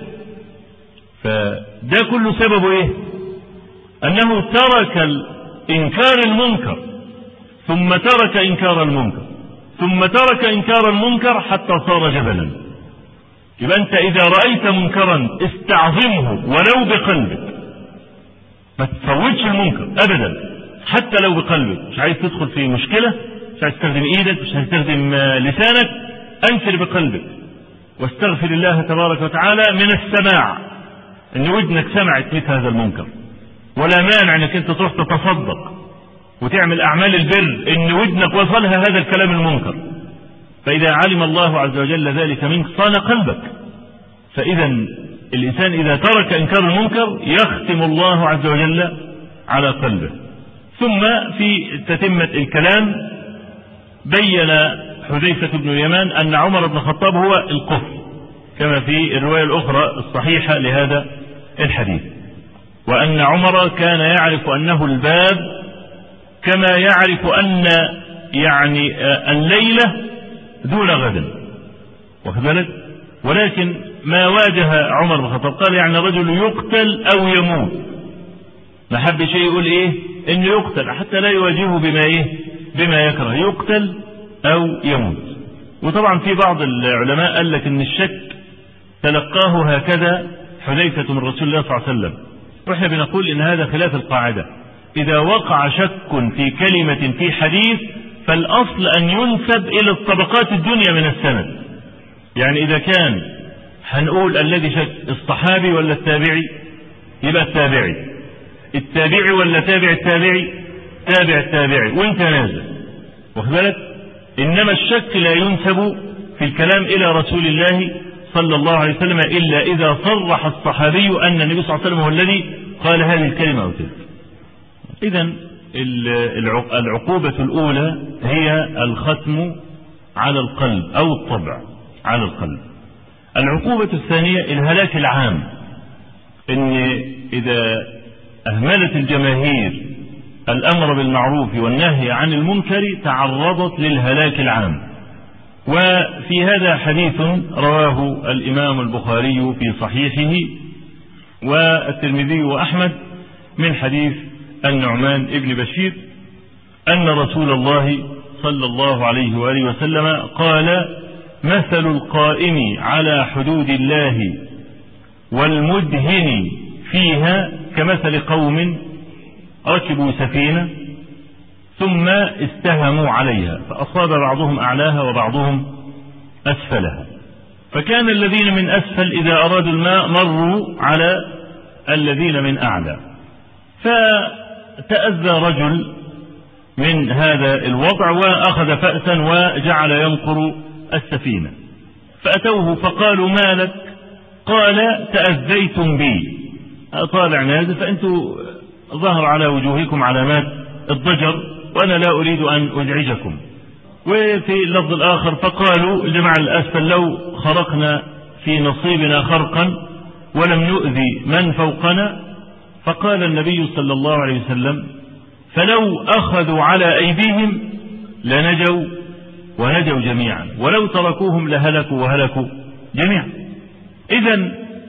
فده كله سببه ايه انه ترك انكار المنكر ثم ترك انكار المنكر ثم ترك انكار المنكر حتى صار جبلا يبقى انت اذا رأيت منكرا استعظمه ولو بقلبك ما تفوتش المنكر ابدا حتى لو بقلبك مش عايز تدخل في مشكلة مش عايز تستخدم ايدك مش عايز تستخدم لسانك انكر بقلبك واستغفر الله تبارك وتعالى من السماع ان ودنك سمعت مثل هذا المنكر ولا مانع انك انت تروح تتصدق وتعمل اعمال البر ان ودنك وصلها هذا الكلام المنكر فإذا علم الله عز وجل ذلك منك صان قلبك فإذا الإنسان إذا ترك إنكار المنكر يختم الله عز وجل على قلبه ثم في تتمة الكلام بين حذيفة بن اليمان أن عمر بن الخطاب هو الكفر كما في الرواية الأخرى الصحيحة لهذا الحديث وأن عمر كان يعرف أنه الباب كما يعرف أن يعني الليلة دون غد واخد بالك ولكن ما واجه عمر بن الخطاب قال يعني رجل يقتل او يموت ما حب شيء يقول ايه انه يقتل حتى لا يواجهه بما ايه بما يكره يقتل او يموت وطبعا في بعض العلماء قال لك ان الشك تلقاه هكذا حذيفة من رسول الله صلى الله عليه وسلم واحنا بنقول ان هذا خلاف القاعدة اذا وقع شك في كلمة في حديث فالأصل أن ينسب إلى الطبقات الدنيا من السند يعني إذا كان هنقول الذي شك الصحابي ولا التابعي يبقى التابعي التابعي ولا تابع التابعي تابع التابعي وانت نازل واخد بالك انما الشك لا ينسب في الكلام الى رسول الله صلى الله عليه وسلم الا اذا صرح الصحابي ان النبي صلى الله عليه وسلم هو الذي قال هذه الكلمه او تلك اذا العقوبة الأولى هي الختم على القلب أو الطبع على القلب العقوبة الثانية الهلاك العام إن إذا أهملت الجماهير الأمر بالمعروف والنهي عن المنكر تعرضت للهلاك العام وفي هذا حديث رواه الإمام البخاري في صحيحه والترمذي وأحمد من حديث النعمان ابن بشير أن رسول الله صلى الله عليه وآله وسلم قال مثل القائم على حدود الله والمدهن فيها كمثل قوم ركبوا سفينة ثم استهموا عليها فأصاب بعضهم أعلاها وبعضهم أسفلها فكان الذين من أسفل إذا أرادوا الماء مروا على الذين من أعلى فتأذى رجل من هذا الوضع وأخذ فأسا وجعل ينقر السفينة فأتوه فقالوا ما لك قال تأذيتم بي طالع نازل فأنتم ظهر على وجوهكم علامات الضجر وأنا لا أريد أن أزعجكم وفي اللفظ الآخر فقالوا الجماعة الأسفل لو خرقنا في نصيبنا خرقا ولم نؤذي من فوقنا فقال النبي صلى الله عليه وسلم فلو أخذوا على أيديهم لنجوا ونجوا جميعا ولو تركوهم لهلكوا وهلكوا جميعا إذا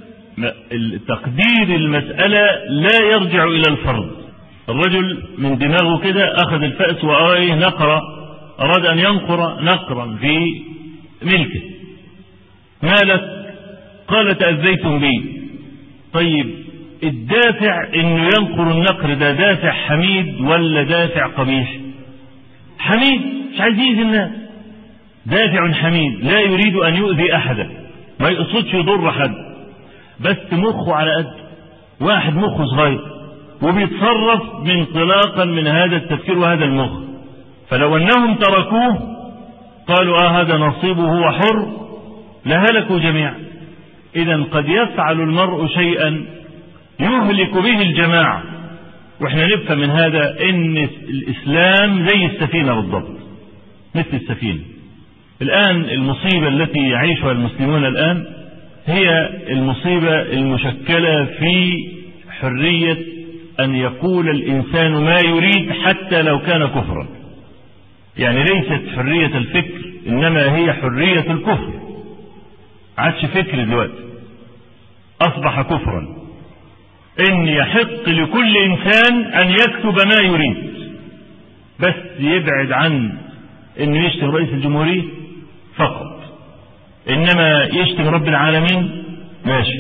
تقدير المسألة لا يرجع إلى الفرد الرجل من دماغه كده أخذ الفأس وآيه نقر أراد أن ينقر نقرا في ملكه ما لك قال تأذيتم بي طيب الدافع انه ينقر النقر ده دافع حميد ولا دافع قبيح حميد مش عايز يأذي الناس دافع حميد لا يريد ان يؤذي احدا ما يقصدش يضر حد بس مخه على قد واحد مخه صغير وبيتصرف انطلاقا من هذا التفكير وهذا المخ فلو انهم تركوه قالوا اه هذا نصيبه هو حر لهلكوا جميعا اذا قد يفعل المرء شيئا يهلك به الجماعة واحنا نفهم من هذا ان الاسلام زي السفينة بالضبط مثل السفينة الان المصيبة التي يعيشها المسلمون الان هي المصيبة المشكلة في حرية ان يقول الانسان ما يريد حتى لو كان كفرا يعني ليست حرية الفكر انما هي حرية الكفر عادش فكر دلوقتي اصبح كفرا ان يحق لكل انسان ان يكتب ما يريد بس يبعد عن انه يشتم رئيس الجمهورية فقط انما يشتم رب العالمين ماشي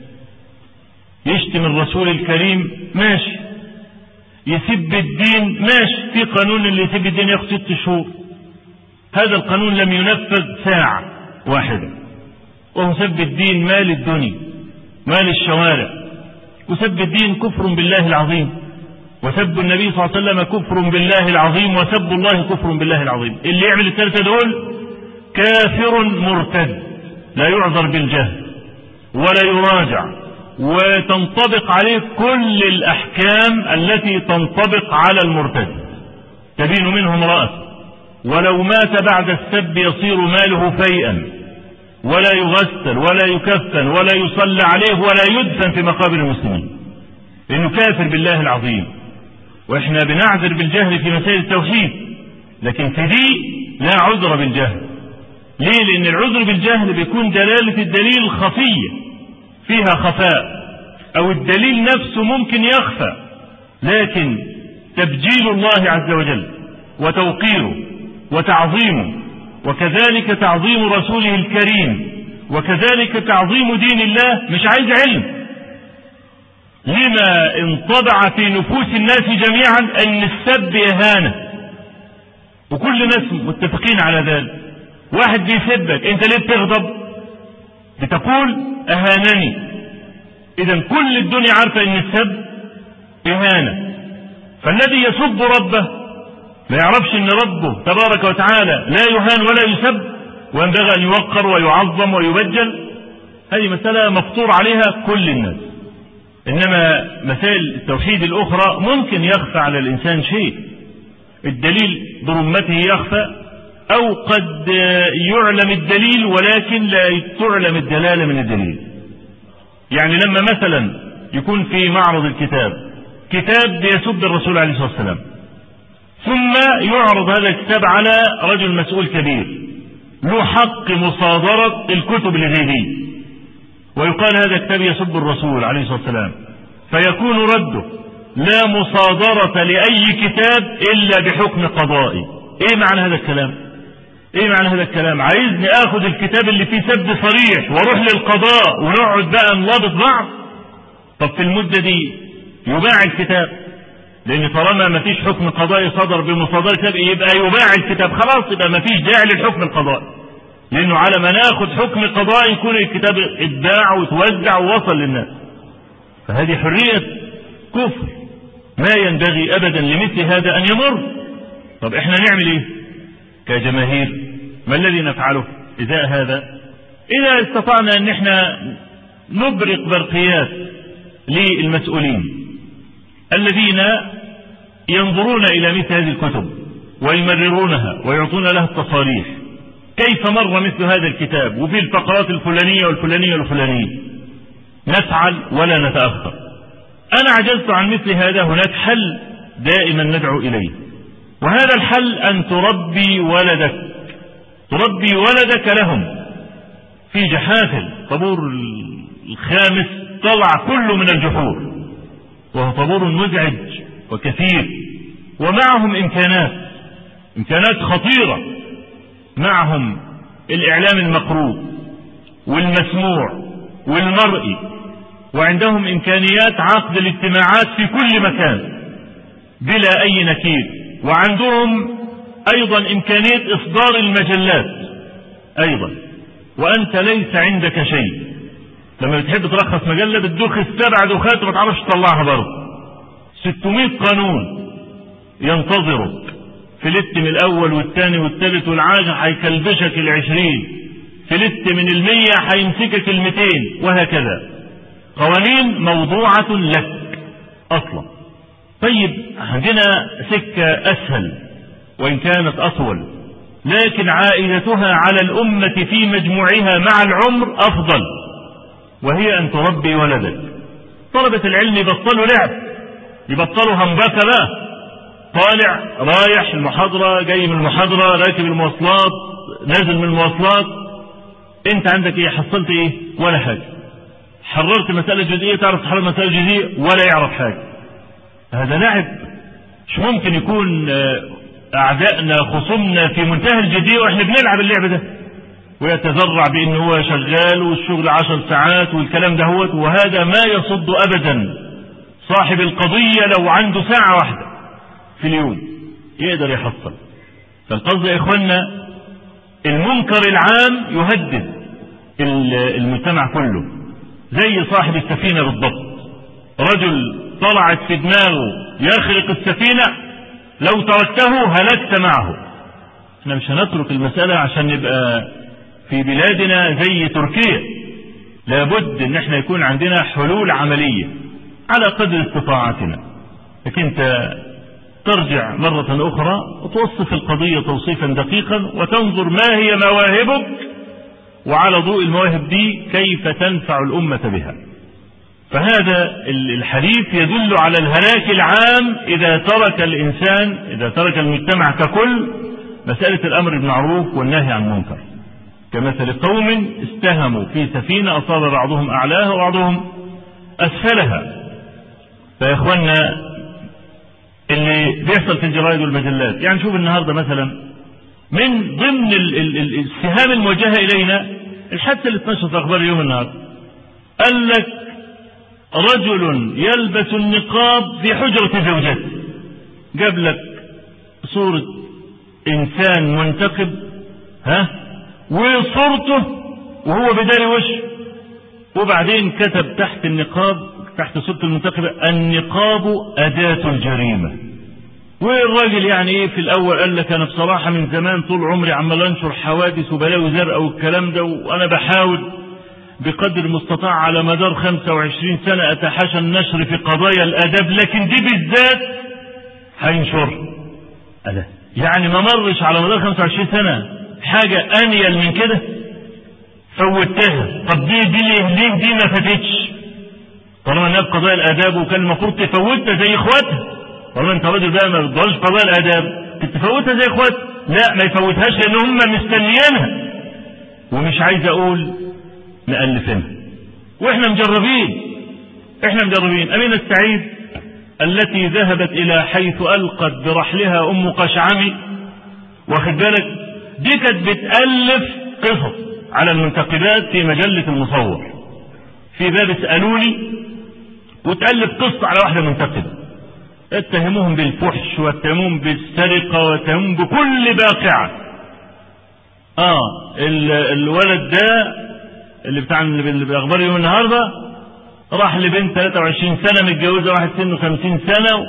يشتم الرسول الكريم ماشي يسب الدين ماشي في قانون اللي يسب الدين ياخد ست شهور هذا القانون لم ينفذ ساعة واحدة وهو سب الدين مال الدنيا مال الشوارع وسب الدين كفر بالله العظيم وسب النبي صلى الله عليه وسلم كفر بالله العظيم وسب الله كفر بالله العظيم اللي يعمل الثلاثة دول كافر مرتد لا يعذر بالجهل ولا يراجع وتنطبق عليه كل الأحكام التي تنطبق على المرتد تبين منه امرأة ولو مات بعد السب يصير ماله فيئا ولا يغسل ولا يكفن ولا يصلى عليه ولا يدفن في مقابر المسلمين لأنه كافر بالله العظيم وإحنا بنعذر بالجهل في مسائل التوحيد لكن في دي لا عذر بالجهل ليه لأن العذر بالجهل بيكون دلالة الدليل خفية فيها خفاء أو الدليل نفسه ممكن يخفى لكن تبجيل الله عز وجل وتوقيره وتعظيمه وكذلك تعظيم رسوله الكريم وكذلك تعظيم دين الله مش عايز علم لما انطبع في نفوس الناس جميعا ان السب اهانه وكل الناس متفقين على ذلك واحد بيسبك انت ليه بتغضب بتقول اهانني اذا كل الدنيا عارفه ان السب اهانه فالذي يسب ربه ما يعرفش ان ربه تبارك وتعالى لا يهان ولا يسب وينبغي ان يوقر ويعظم ويبجل هذه مسألة مفطور عليها كل الناس انما مسائل التوحيد الاخرى ممكن يخفى على الانسان شيء الدليل برمته يخفى او قد يعلم الدليل ولكن لا تعلم الدلالة من الدليل يعني لما مثلا يكون في معرض الكتاب كتاب بيسب الرسول عليه الصلاة والسلام ثم يعرض هذا الكتاب على رجل مسؤول كبير له حق مصادرة الكتب الغيبية ويقال هذا الكتاب يسب الرسول عليه الصلاة والسلام فيكون رده لا مصادرة لأي كتاب إلا بحكم قضائي إيه معنى هذا الكلام إيه معنى هذا الكلام عايزني آخذ الكتاب اللي فيه سب صريح واروح للقضاء ونقعد بقى نلابط بعض طب في المدة دي يباع الكتاب لان طالما ما فيش حكم قضائي صدر بمصادرة كتاب يبقى يباع الكتاب خلاص يبقى ما فيش داعي للحكم القضائي لانه على ما ناخد حكم قضائي يكون الكتاب اتباع وتوزع ووصل للناس فهذه حرية كفر ما ينبغي ابدا لمثل هذا ان يمر طب احنا نعمل ايه كجماهير ما الذي نفعله ازاء هذا اذا استطعنا ان احنا نبرق برقيات للمسؤولين الذين ينظرون إلى مثل هذه الكتب ويمررونها ويعطون لها التصاريح كيف مر مثل هذا الكتاب وفي الفقرات الفلانية والفلانية والفلانية نفعل ولا نتأخر أنا عجزت عن مثل هذا هناك حل دائما ندعو إليه وهذا الحل أن تربي ولدك تربي ولدك لهم في جحافل طابور الخامس طلع كله من الجحور وهو طابور مزعج وكثير ومعهم إمكانات إمكانات خطيرة معهم الإعلام المقروء والمسموع والمرئي وعندهم إمكانيات عقد الاجتماعات في كل مكان بلا أي نكير وعندهم أيضا إمكانية إصدار المجلات أيضا وأنت ليس عندك شيء لما بتحب ترخص مجلة بتدوخ السبع دخات وما تعرفش تطلعها برضه 600 قانون ينتظرك فلت من الأول والثاني والثالث والعاشر هيكلبشك العشرين فلت من المية هيمسكك الميتين وهكذا قوانين موضوعة لك أصلا طيب عندنا سكة أسهل وإن كانت أطول لكن عائدتها على الأمة في مجموعها مع العمر أفضل وهي أن تربي ولدك طلبة العلم يبطلوا لعب يبطلوا همبكة بقى طالع رايح المحاضرة جاي من المحاضرة راكب المواصلات نازل من المواصلات انت عندك ايه حصلت ايه ولا حاجة حررت مسألة جزئية تعرف تحرر مسألة جزئية ولا يعرف حاجة هذا لعب مش ممكن يكون اعدائنا خصومنا في منتهى الجدية واحنا بنلعب اللعب ده ويتذرع بان هو شغال والشغل عشر ساعات والكلام ده هو وهذا ما يصد ابدا صاحب القضية لو عنده ساعة واحدة في اليوم يقدر يحصل فالقصد يا اخوانا المنكر العام يهدد المجتمع كله زي صاحب السفينة بالضبط رجل طلعت في دماغه يخرق السفينة لو تركته هلكت معه احنا مش هنترك المسألة عشان نبقى في بلادنا زي تركيا لابد ان احنا يكون عندنا حلول عملية على قدر استطاعتنا لكن انت ترجع مرة أخرى وتوصف القضية توصيفا دقيقا وتنظر ما هي مواهبك وعلى ضوء المواهب دي كيف تنفع الأمة بها فهذا الحديث يدل على الهلاك العام إذا ترك الإنسان إذا ترك المجتمع ككل مسألة الأمر بالمعروف والنهي عن المنكر كمثل قوم استهموا في سفينة أصاب بعضهم أعلاها وبعضهم أسفلها فيا إخوانا اللي بيحصل في الجرائد والمجلات يعني شوف النهاردة مثلا من ضمن ال ال ال السهام الموجهة إلينا الحادثة اللي اتنشرت في أخبار اليوم النهاردة قال لك رجل يلبس النقاب في حجرة زوجته جاب لك صورة إنسان منتقب ها وصورته وهو بداري وشه وبعدين كتب تحت النقاب تحت صورة المنتقبة النقاب أداة الجريمة والراجل يعني ايه في الاول قال لك انا بصراحة من زمان طول عمري عمال انشر حوادث وبلاوي زرقاء والكلام ده وانا بحاول بقدر المستطاع على مدار 25 سنة اتحاشى النشر في قضايا الاداب لكن دي بالذات هينشر ألا يعني ما مرش على مدار 25 سنة حاجة انيل من كده فوتها طب دي دي ليه دي ما فاتتش طالما انها قضايا الاداب وكان المفروض تفوتها زي اخواتها طالما انت راجل بقى ما بتضلش قضايا الاداب تفوتها زي اخواتها لا ما يفوتهاش لان هم مستنيينها ومش عايز اقول مألفينها واحنا مجربين احنا مجربين امينة السعيد التي ذهبت الى حيث القت برحلها ام قشعمي واخد بالك دي كانت بتألف قصص على المنتقبات في مجلة المصور في باب اسألوني وتألف قصة على واحدة منتقبة اتهموهم بالفحش واتهموهم بالسرقة واتهموهم بكل باقعة اه الولد ده اللي بتاع اللي باخبار يوم النهارده راح لبنت 23 سنة متجوزة واحد سنه 50 سنة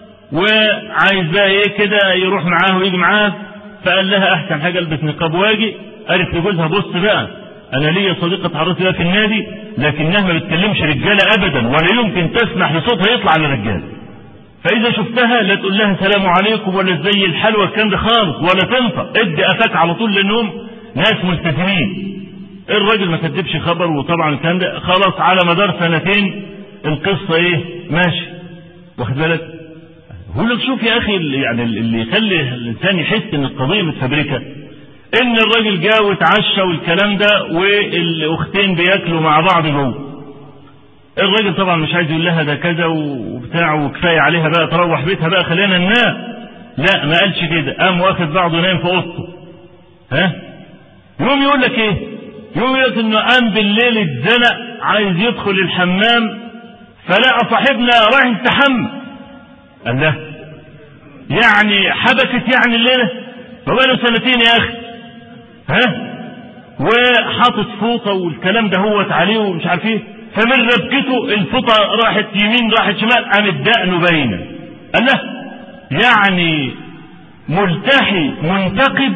وعايز بقى ايه كده يروح معاه ويجي معاه فقال لها احسن حاجة البس نقاب واجي قالت لجوزها بص بقى انا ليا صديقة اتعرفت لها في النادي لكنها ما بتكلمش رجالة ابدا ولا يمكن تسمح لصوتها يطلع للرجال فاذا شفتها لا تقول لها سلام عليكم ولا زي الحلوى الكلام ده خالص ولا تنطق ادي قفاك على طول لانهم ناس ملتزمين الراجل ما كدبش خبر وطبعا الكلام ده خلاص على مدار سنتين القصة ايه ماشي واخد بالك بقول لك شوف يا اخي اللي يعني اللي يخلي الانسان يحس ان القضيه متفبركه ان الراجل جا واتعشى والكلام ده والاختين بياكلوا مع بعض جوه الراجل طبعا مش عايز يقول لها ده كذا وبتاع وكفايه عليها بقى تروح بيتها بقى خلينا ننام لا ما قالش كده قام واخد بعضه نايم في اوضته ها يقوم يقول لك ايه يقوم يقول لك انه قام بالليل اتزنق عايز يدخل الحمام فلقى صاحبنا رايح يستحمى قال له يعني حبكت يعني الليله فبقاله سنتين يا اخي ها وحاطط فوطه والكلام ده هوت عليه ومش عارف ايه فمن ربكته الفوطه راحت يمين راحت شمال قامت دقنه باينه قال له يعني ملتحي منتقب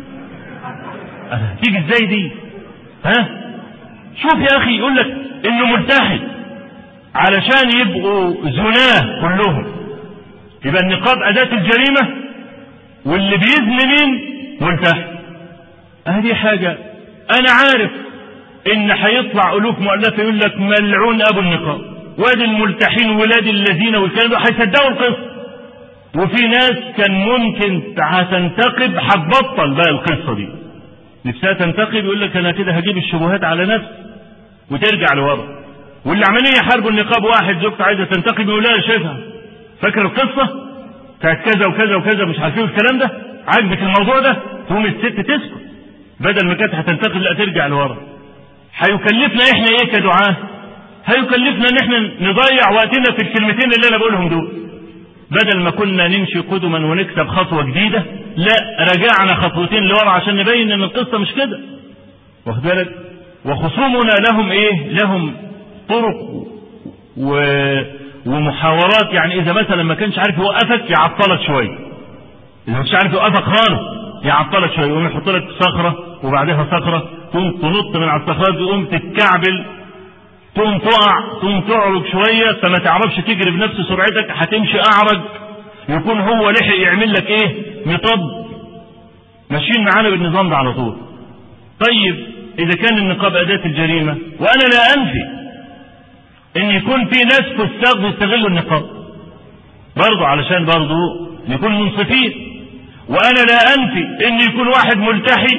تيجي ازاي دي ها شوف يا اخي يقول لك انه ملتحي علشان يبقوا زناه كلهم يبقى النقاب اداة الجريمة واللي بيزن مين ملتحي هذه حاجة انا عارف ان هيطلع الوف مؤلفة يقول لك ملعون ابو النقاب وادي الملتحين ولاد الذين والكلام ده هيصدقوا القصة وفي ناس كان ممكن هتنتقب هتبطل بقى القصة دي نفسها تنتقب يقول لك انا كده هجيب الشبهات على نفسي وترجع لورا واللي عمالين يحاربوا النقاب واحد زوجته عايزه تنتقب يقول لها شايفها فاكر القصه بتاعت كذا وكذا وكذا مش عارفين الكلام ده عاجبك الموضوع ده تقوم الست تسكت بدل ما كانت هتنتقد لا ترجع لورا هيكلفنا احنا ايه كدعاه هيكلفنا ان احنا نضيع وقتنا في الكلمتين اللي انا بقولهم دول بدل ما كنا نمشي قدما ونكسب خطوه جديده لا رجعنا خطوتين لورا عشان نبين ان القصه مش كده واخد بالك وخصومنا لهم ايه لهم طرق و... ومحاورات يعني اذا مثلا ما كانش عارف يوقفك يعطلك شويه اذا مش عارف يوقفك خالص يعطلك شويه يقوم يحط لك صخره وبعدها صخره تقوم تنط من على الصخرات تقوم تتكعبل تقوم تقع تقوم تعرج شويه فما تعرفش تجري بنفس سرعتك هتمشي اعرج يكون هو لحق يعمل لك ايه مطب ماشيين معانا بالنظام ده على طول طيب اذا كان النقاب اداه الجريمه وانا لا انفي ان يكون في ناس فساق بيستغلوا النقاب برضه علشان برضه نكون منصفين وانا لا انفي ان يكون واحد ملتحي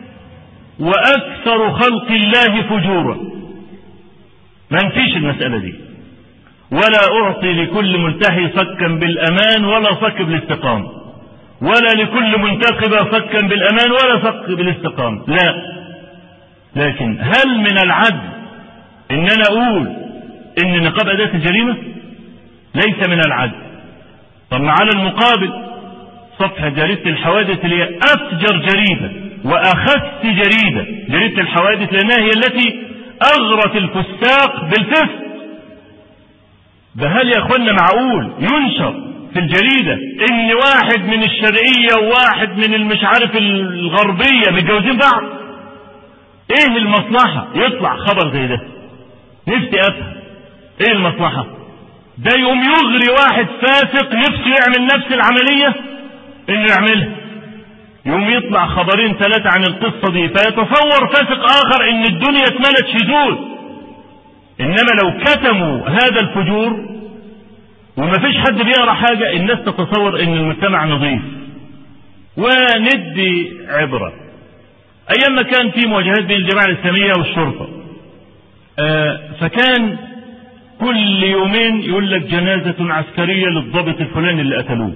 واكثر خلق الله فجورا ما انفيش المساله دي ولا اعطي لكل ملتحي صكا بالامان ولا صك بالاستقامه ولا لكل منتقبه صكا بالامان ولا صك بالاستقامه لا لكن هل من العدل ان انا اقول ان النقاب اداة الجريمة ليس من العدل طب على المقابل صفحة جريدة الحوادث اللي هي افجر جريدة واخس جريدة جريدة الحوادث لانها هي التي اغرت الفساق بالفسق ده هل يا اخوانا معقول ينشر في الجريدة ان واحد من الشرقية وواحد من المش عارف الغربية متجوزين بعض ايه المصلحة يطلع خبر زي ده نفسي افهم ايه المصلحة ده يقوم يغري واحد فاسق نفسه يعمل نفس العملية انه يعملها يقوم يطلع خبرين ثلاثة عن القصة دي فيتصور فاسق اخر ان الدنيا اتملت شذوذ انما لو كتموا هذا الفجور وما فيش حد بيقرا حاجة الناس تتصور ان المجتمع نظيف وندي عبرة ايام ما كان في مواجهات بين الجماعة الاسلامية والشرطة آه فكان كل يومين يقول لك جنازة عسكرية للضابط الفلاني اللي قتلوه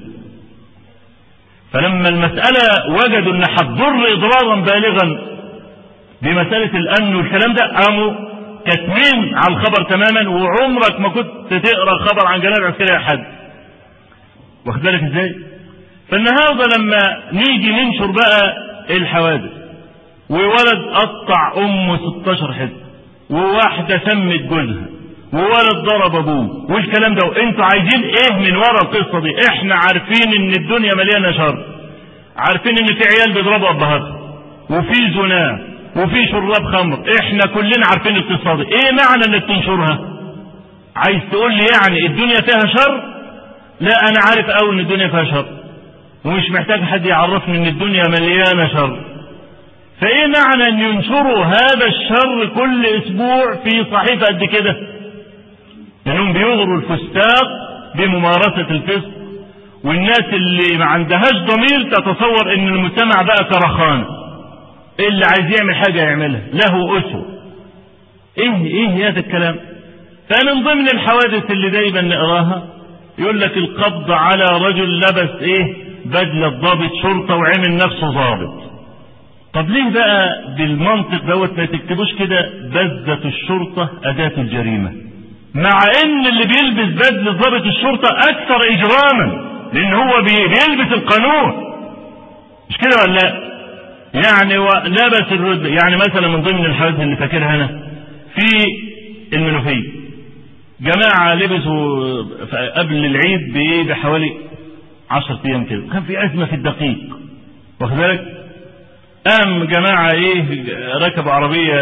فلما المسألة وجدوا ان هتضر اضرارا بالغا بمسألة الامن والكلام ده قاموا كاتمين على الخبر تماما وعمرك ما كنت تقرا خبر عن جنازة عسكرية حد واخد بالك ازاي فالنهارده لما نيجي ننشر بقى الحوادث وولد قطع امه 16 حته وواحدة سمت جوزها وولد ضرب ابوه والكلام ده وانتوا عايزين ايه من ورا القصه دي احنا عارفين ان الدنيا مليانه شر عارفين ان في عيال بيضربوا ابهاتهم وفي زنا وفي شراب خمر احنا كلنا عارفين القصه دي ايه معنى انك تنشرها عايز تقول لي يعني الدنيا فيها شر لا انا عارف قوي ان الدنيا فيها شر ومش محتاج حد يعرفني ان الدنيا مليانه شر فايه معنى ان ينشروا هذا الشر كل اسبوع في صحيفه قد كده لانهم بيغروا الفساق بممارسة الفسق والناس اللي ما عندهاش ضمير تتصور ان المجتمع بقى كرخان اللي عايز يعمل حاجة يعملها له أسوة ايه ايه هذا الكلام فمن ضمن الحوادث اللي دايما نقراها يقول لك القبض على رجل لبس ايه بدلة ضابط شرطة وعمل نفسه ضابط طب ليه بقى بالمنطق دوت ما تكتبوش كده بزة الشرطة أداة الجريمة مع ان اللي بيلبس بدلة ضابط الشرطة اكثر اجراما لان هو بيلبس القانون مش كده ولا لا يعني لبس الرد يعني مثلا من ضمن الحوادث اللي فاكرها انا في المنوفية جماعة لبسوا قبل العيد بايه بحوالي 10 ايام كده كان في ازمة في الدقيق واخد بالك قام جماعة ايه ركبوا عربية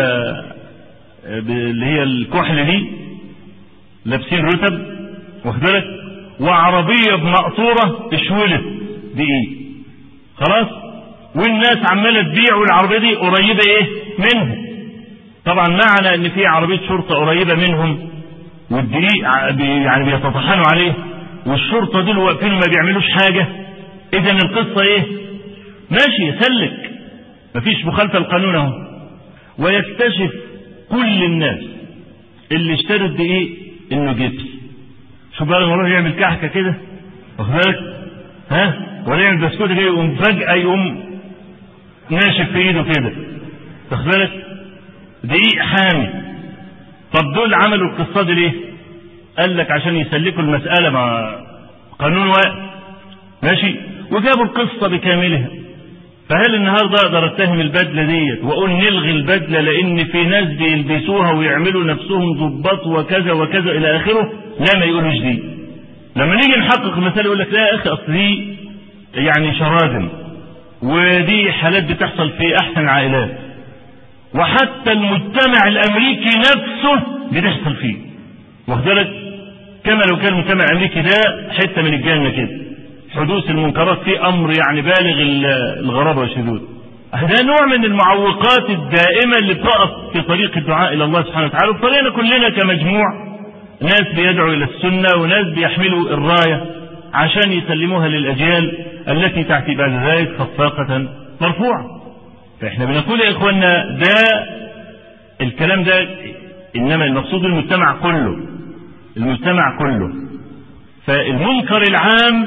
اللي هي الكحل دي لابسين رتب واخد بالك وعربية بمقطورة اشولت دقيق خلاص والناس عمالة تبيع والعربية دي قريبة ايه منهم طبعا معنى ان في عربية شرطة قريبة منهم والدقيق يعني بيتطحنوا عليه والشرطة دول واقفين ما بيعملوش حاجة اذا القصة ايه ماشي يسلك مفيش مخالفة القانون اهو ويكتشف كل الناس اللي اشتروا الدقيق انه جبس شوف بقى لما يروح يعمل كحكه كده واخد بالك ها ولا يعمل بسكوت كده يقوم فجاه يقوم ناشف في ايده كده واخد بالك دقيق حامي طب دول عملوا القصه دي ليه؟ قال لك عشان يسلكوا المساله مع قانون واقف ماشي وجابوا القصه بكاملها فهل النهارده اقدر اتهم البدله ديت واقول نلغي البدله لان في ناس بيلبسوها ويعملوا نفسهم ضباط وكذا وكذا الى اخره لا ما يقولوش دي لما نيجي نحقق المسألة يقول لك لا يا اخي اصل دي يعني شراذم ودي حالات بتحصل في احسن عائلات وحتى المجتمع الامريكي نفسه بتحصل فيه واخد بالك كما لو كان المجتمع الامريكي ده حته من الجنه كده حدوث المنكرات فيه امر يعني بالغ الغرابه والشذوذ ده نوع من المعوقات الدائمه اللي بتقف في طريق الدعاء الى الله سبحانه وتعالى وطريقنا كلنا كمجموع ناس بيدعوا الى السنه وناس بيحملوا الرايه عشان يسلموها للاجيال التي تاتي بعد ذلك خفاقه مرفوعه فاحنا بنقول يا اخوانا ده الكلام ده انما المقصود المجتمع كله المجتمع كله فالمنكر العام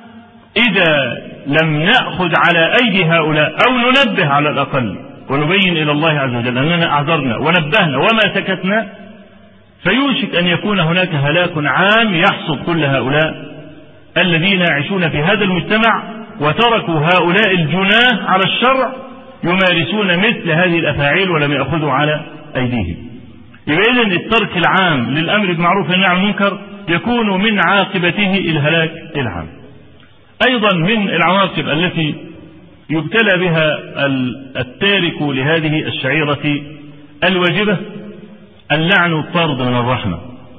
اذا لم ناخذ على ايدي هؤلاء او ننبه على الاقل ونبين الى الله عز وجل اننا اعذرنا ونبهنا وما سكتنا فيوشك ان يكون هناك هلاك عام يحصد كل هؤلاء الذين يعيشون في هذا المجتمع وتركوا هؤلاء الجناه على الشرع يمارسون مثل هذه الافاعيل ولم ياخذوا على ايديهم. يبقى اذا الترك العام للامر بالمعروف والنهي عن المنكر يكون من عاقبته الهلاك العام. ايضا من العواقب التي يبتلى بها التارك لهذه الشعيرة الواجبة اللعن الطرد من الرحمة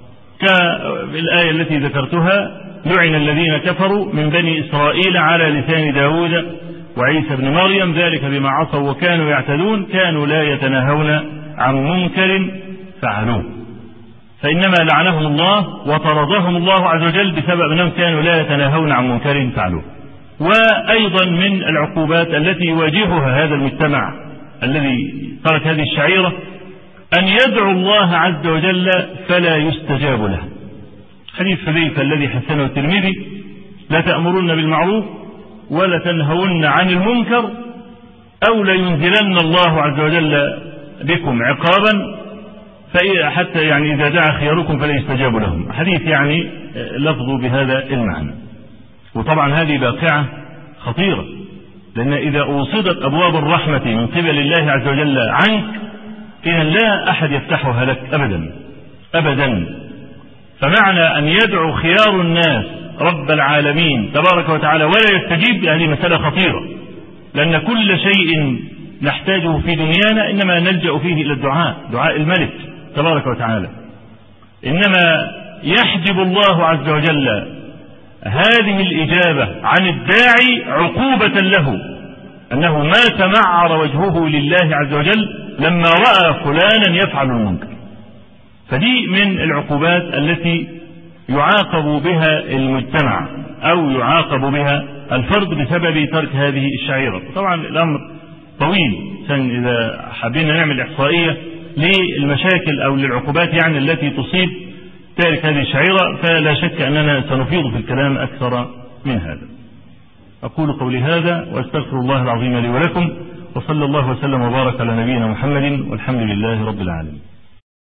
كالآية التي ذكرتها لعن الذين كفروا من بني إسرائيل على لسان داود وعيسى بن مريم ذلك بما عصوا وكانوا يعتدون كانوا لا يتناهون عن منكر فعلوه فإنما لعنهم الله وطردهم الله عز وجل بسبب أنهم كانوا لا يتناهون عن منكر فعلوه وأيضا من العقوبات التي يواجهها هذا المجتمع الذي ترك هذه الشعيرة أن يدعو الله عز وجل فلا يستجاب له حديث حذيفة الذي حسنه الترمذي لا تأمرن بالمعروف ولا تنهون عن المنكر أو لينزلن الله عز وجل بكم عقابا حتى يعني إذا دعا خياركم فلا يستجاب لهم حديث يعني لفظ بهذا المعنى وطبعا هذه باقعة خطيرة لأن إذا أوصدت أبواب الرحمة من قبل الله عز وجل عنك إذا لا أحد يفتحها لك أبدا أبدا فمعنى أن يدعو خيار الناس رب العالمين تبارك وتعالى ولا يستجيب هذه مسألة خطيرة لأن كل شيء نحتاجه في دنيانا إنما نلجأ فيه إلى الدعاء دعاء الملك تبارك وتعالى إنما يحجب الله عز وجل هذه الإجابة عن الداعي عقوبة له أنه ما تمعر وجهه لله عز وجل لما رأى فلانا يفعل المنكر فدي من العقوبات التي يعاقب بها المجتمع أو يعاقب بها الفرد بسبب ترك هذه الشعيرة طبعا الأمر طويل عشان إذا حبينا نعمل إحصائية للمشاكل أو للعقوبات يعني التي تصيب تارك هذه الشعيرة فلا شك أننا سنفيض في الكلام أكثر من هذا أقول قولي هذا وأستغفر الله العظيم لي ولكم وصلى الله وسلم وبارك على نبينا محمد والحمد لله رب العالمين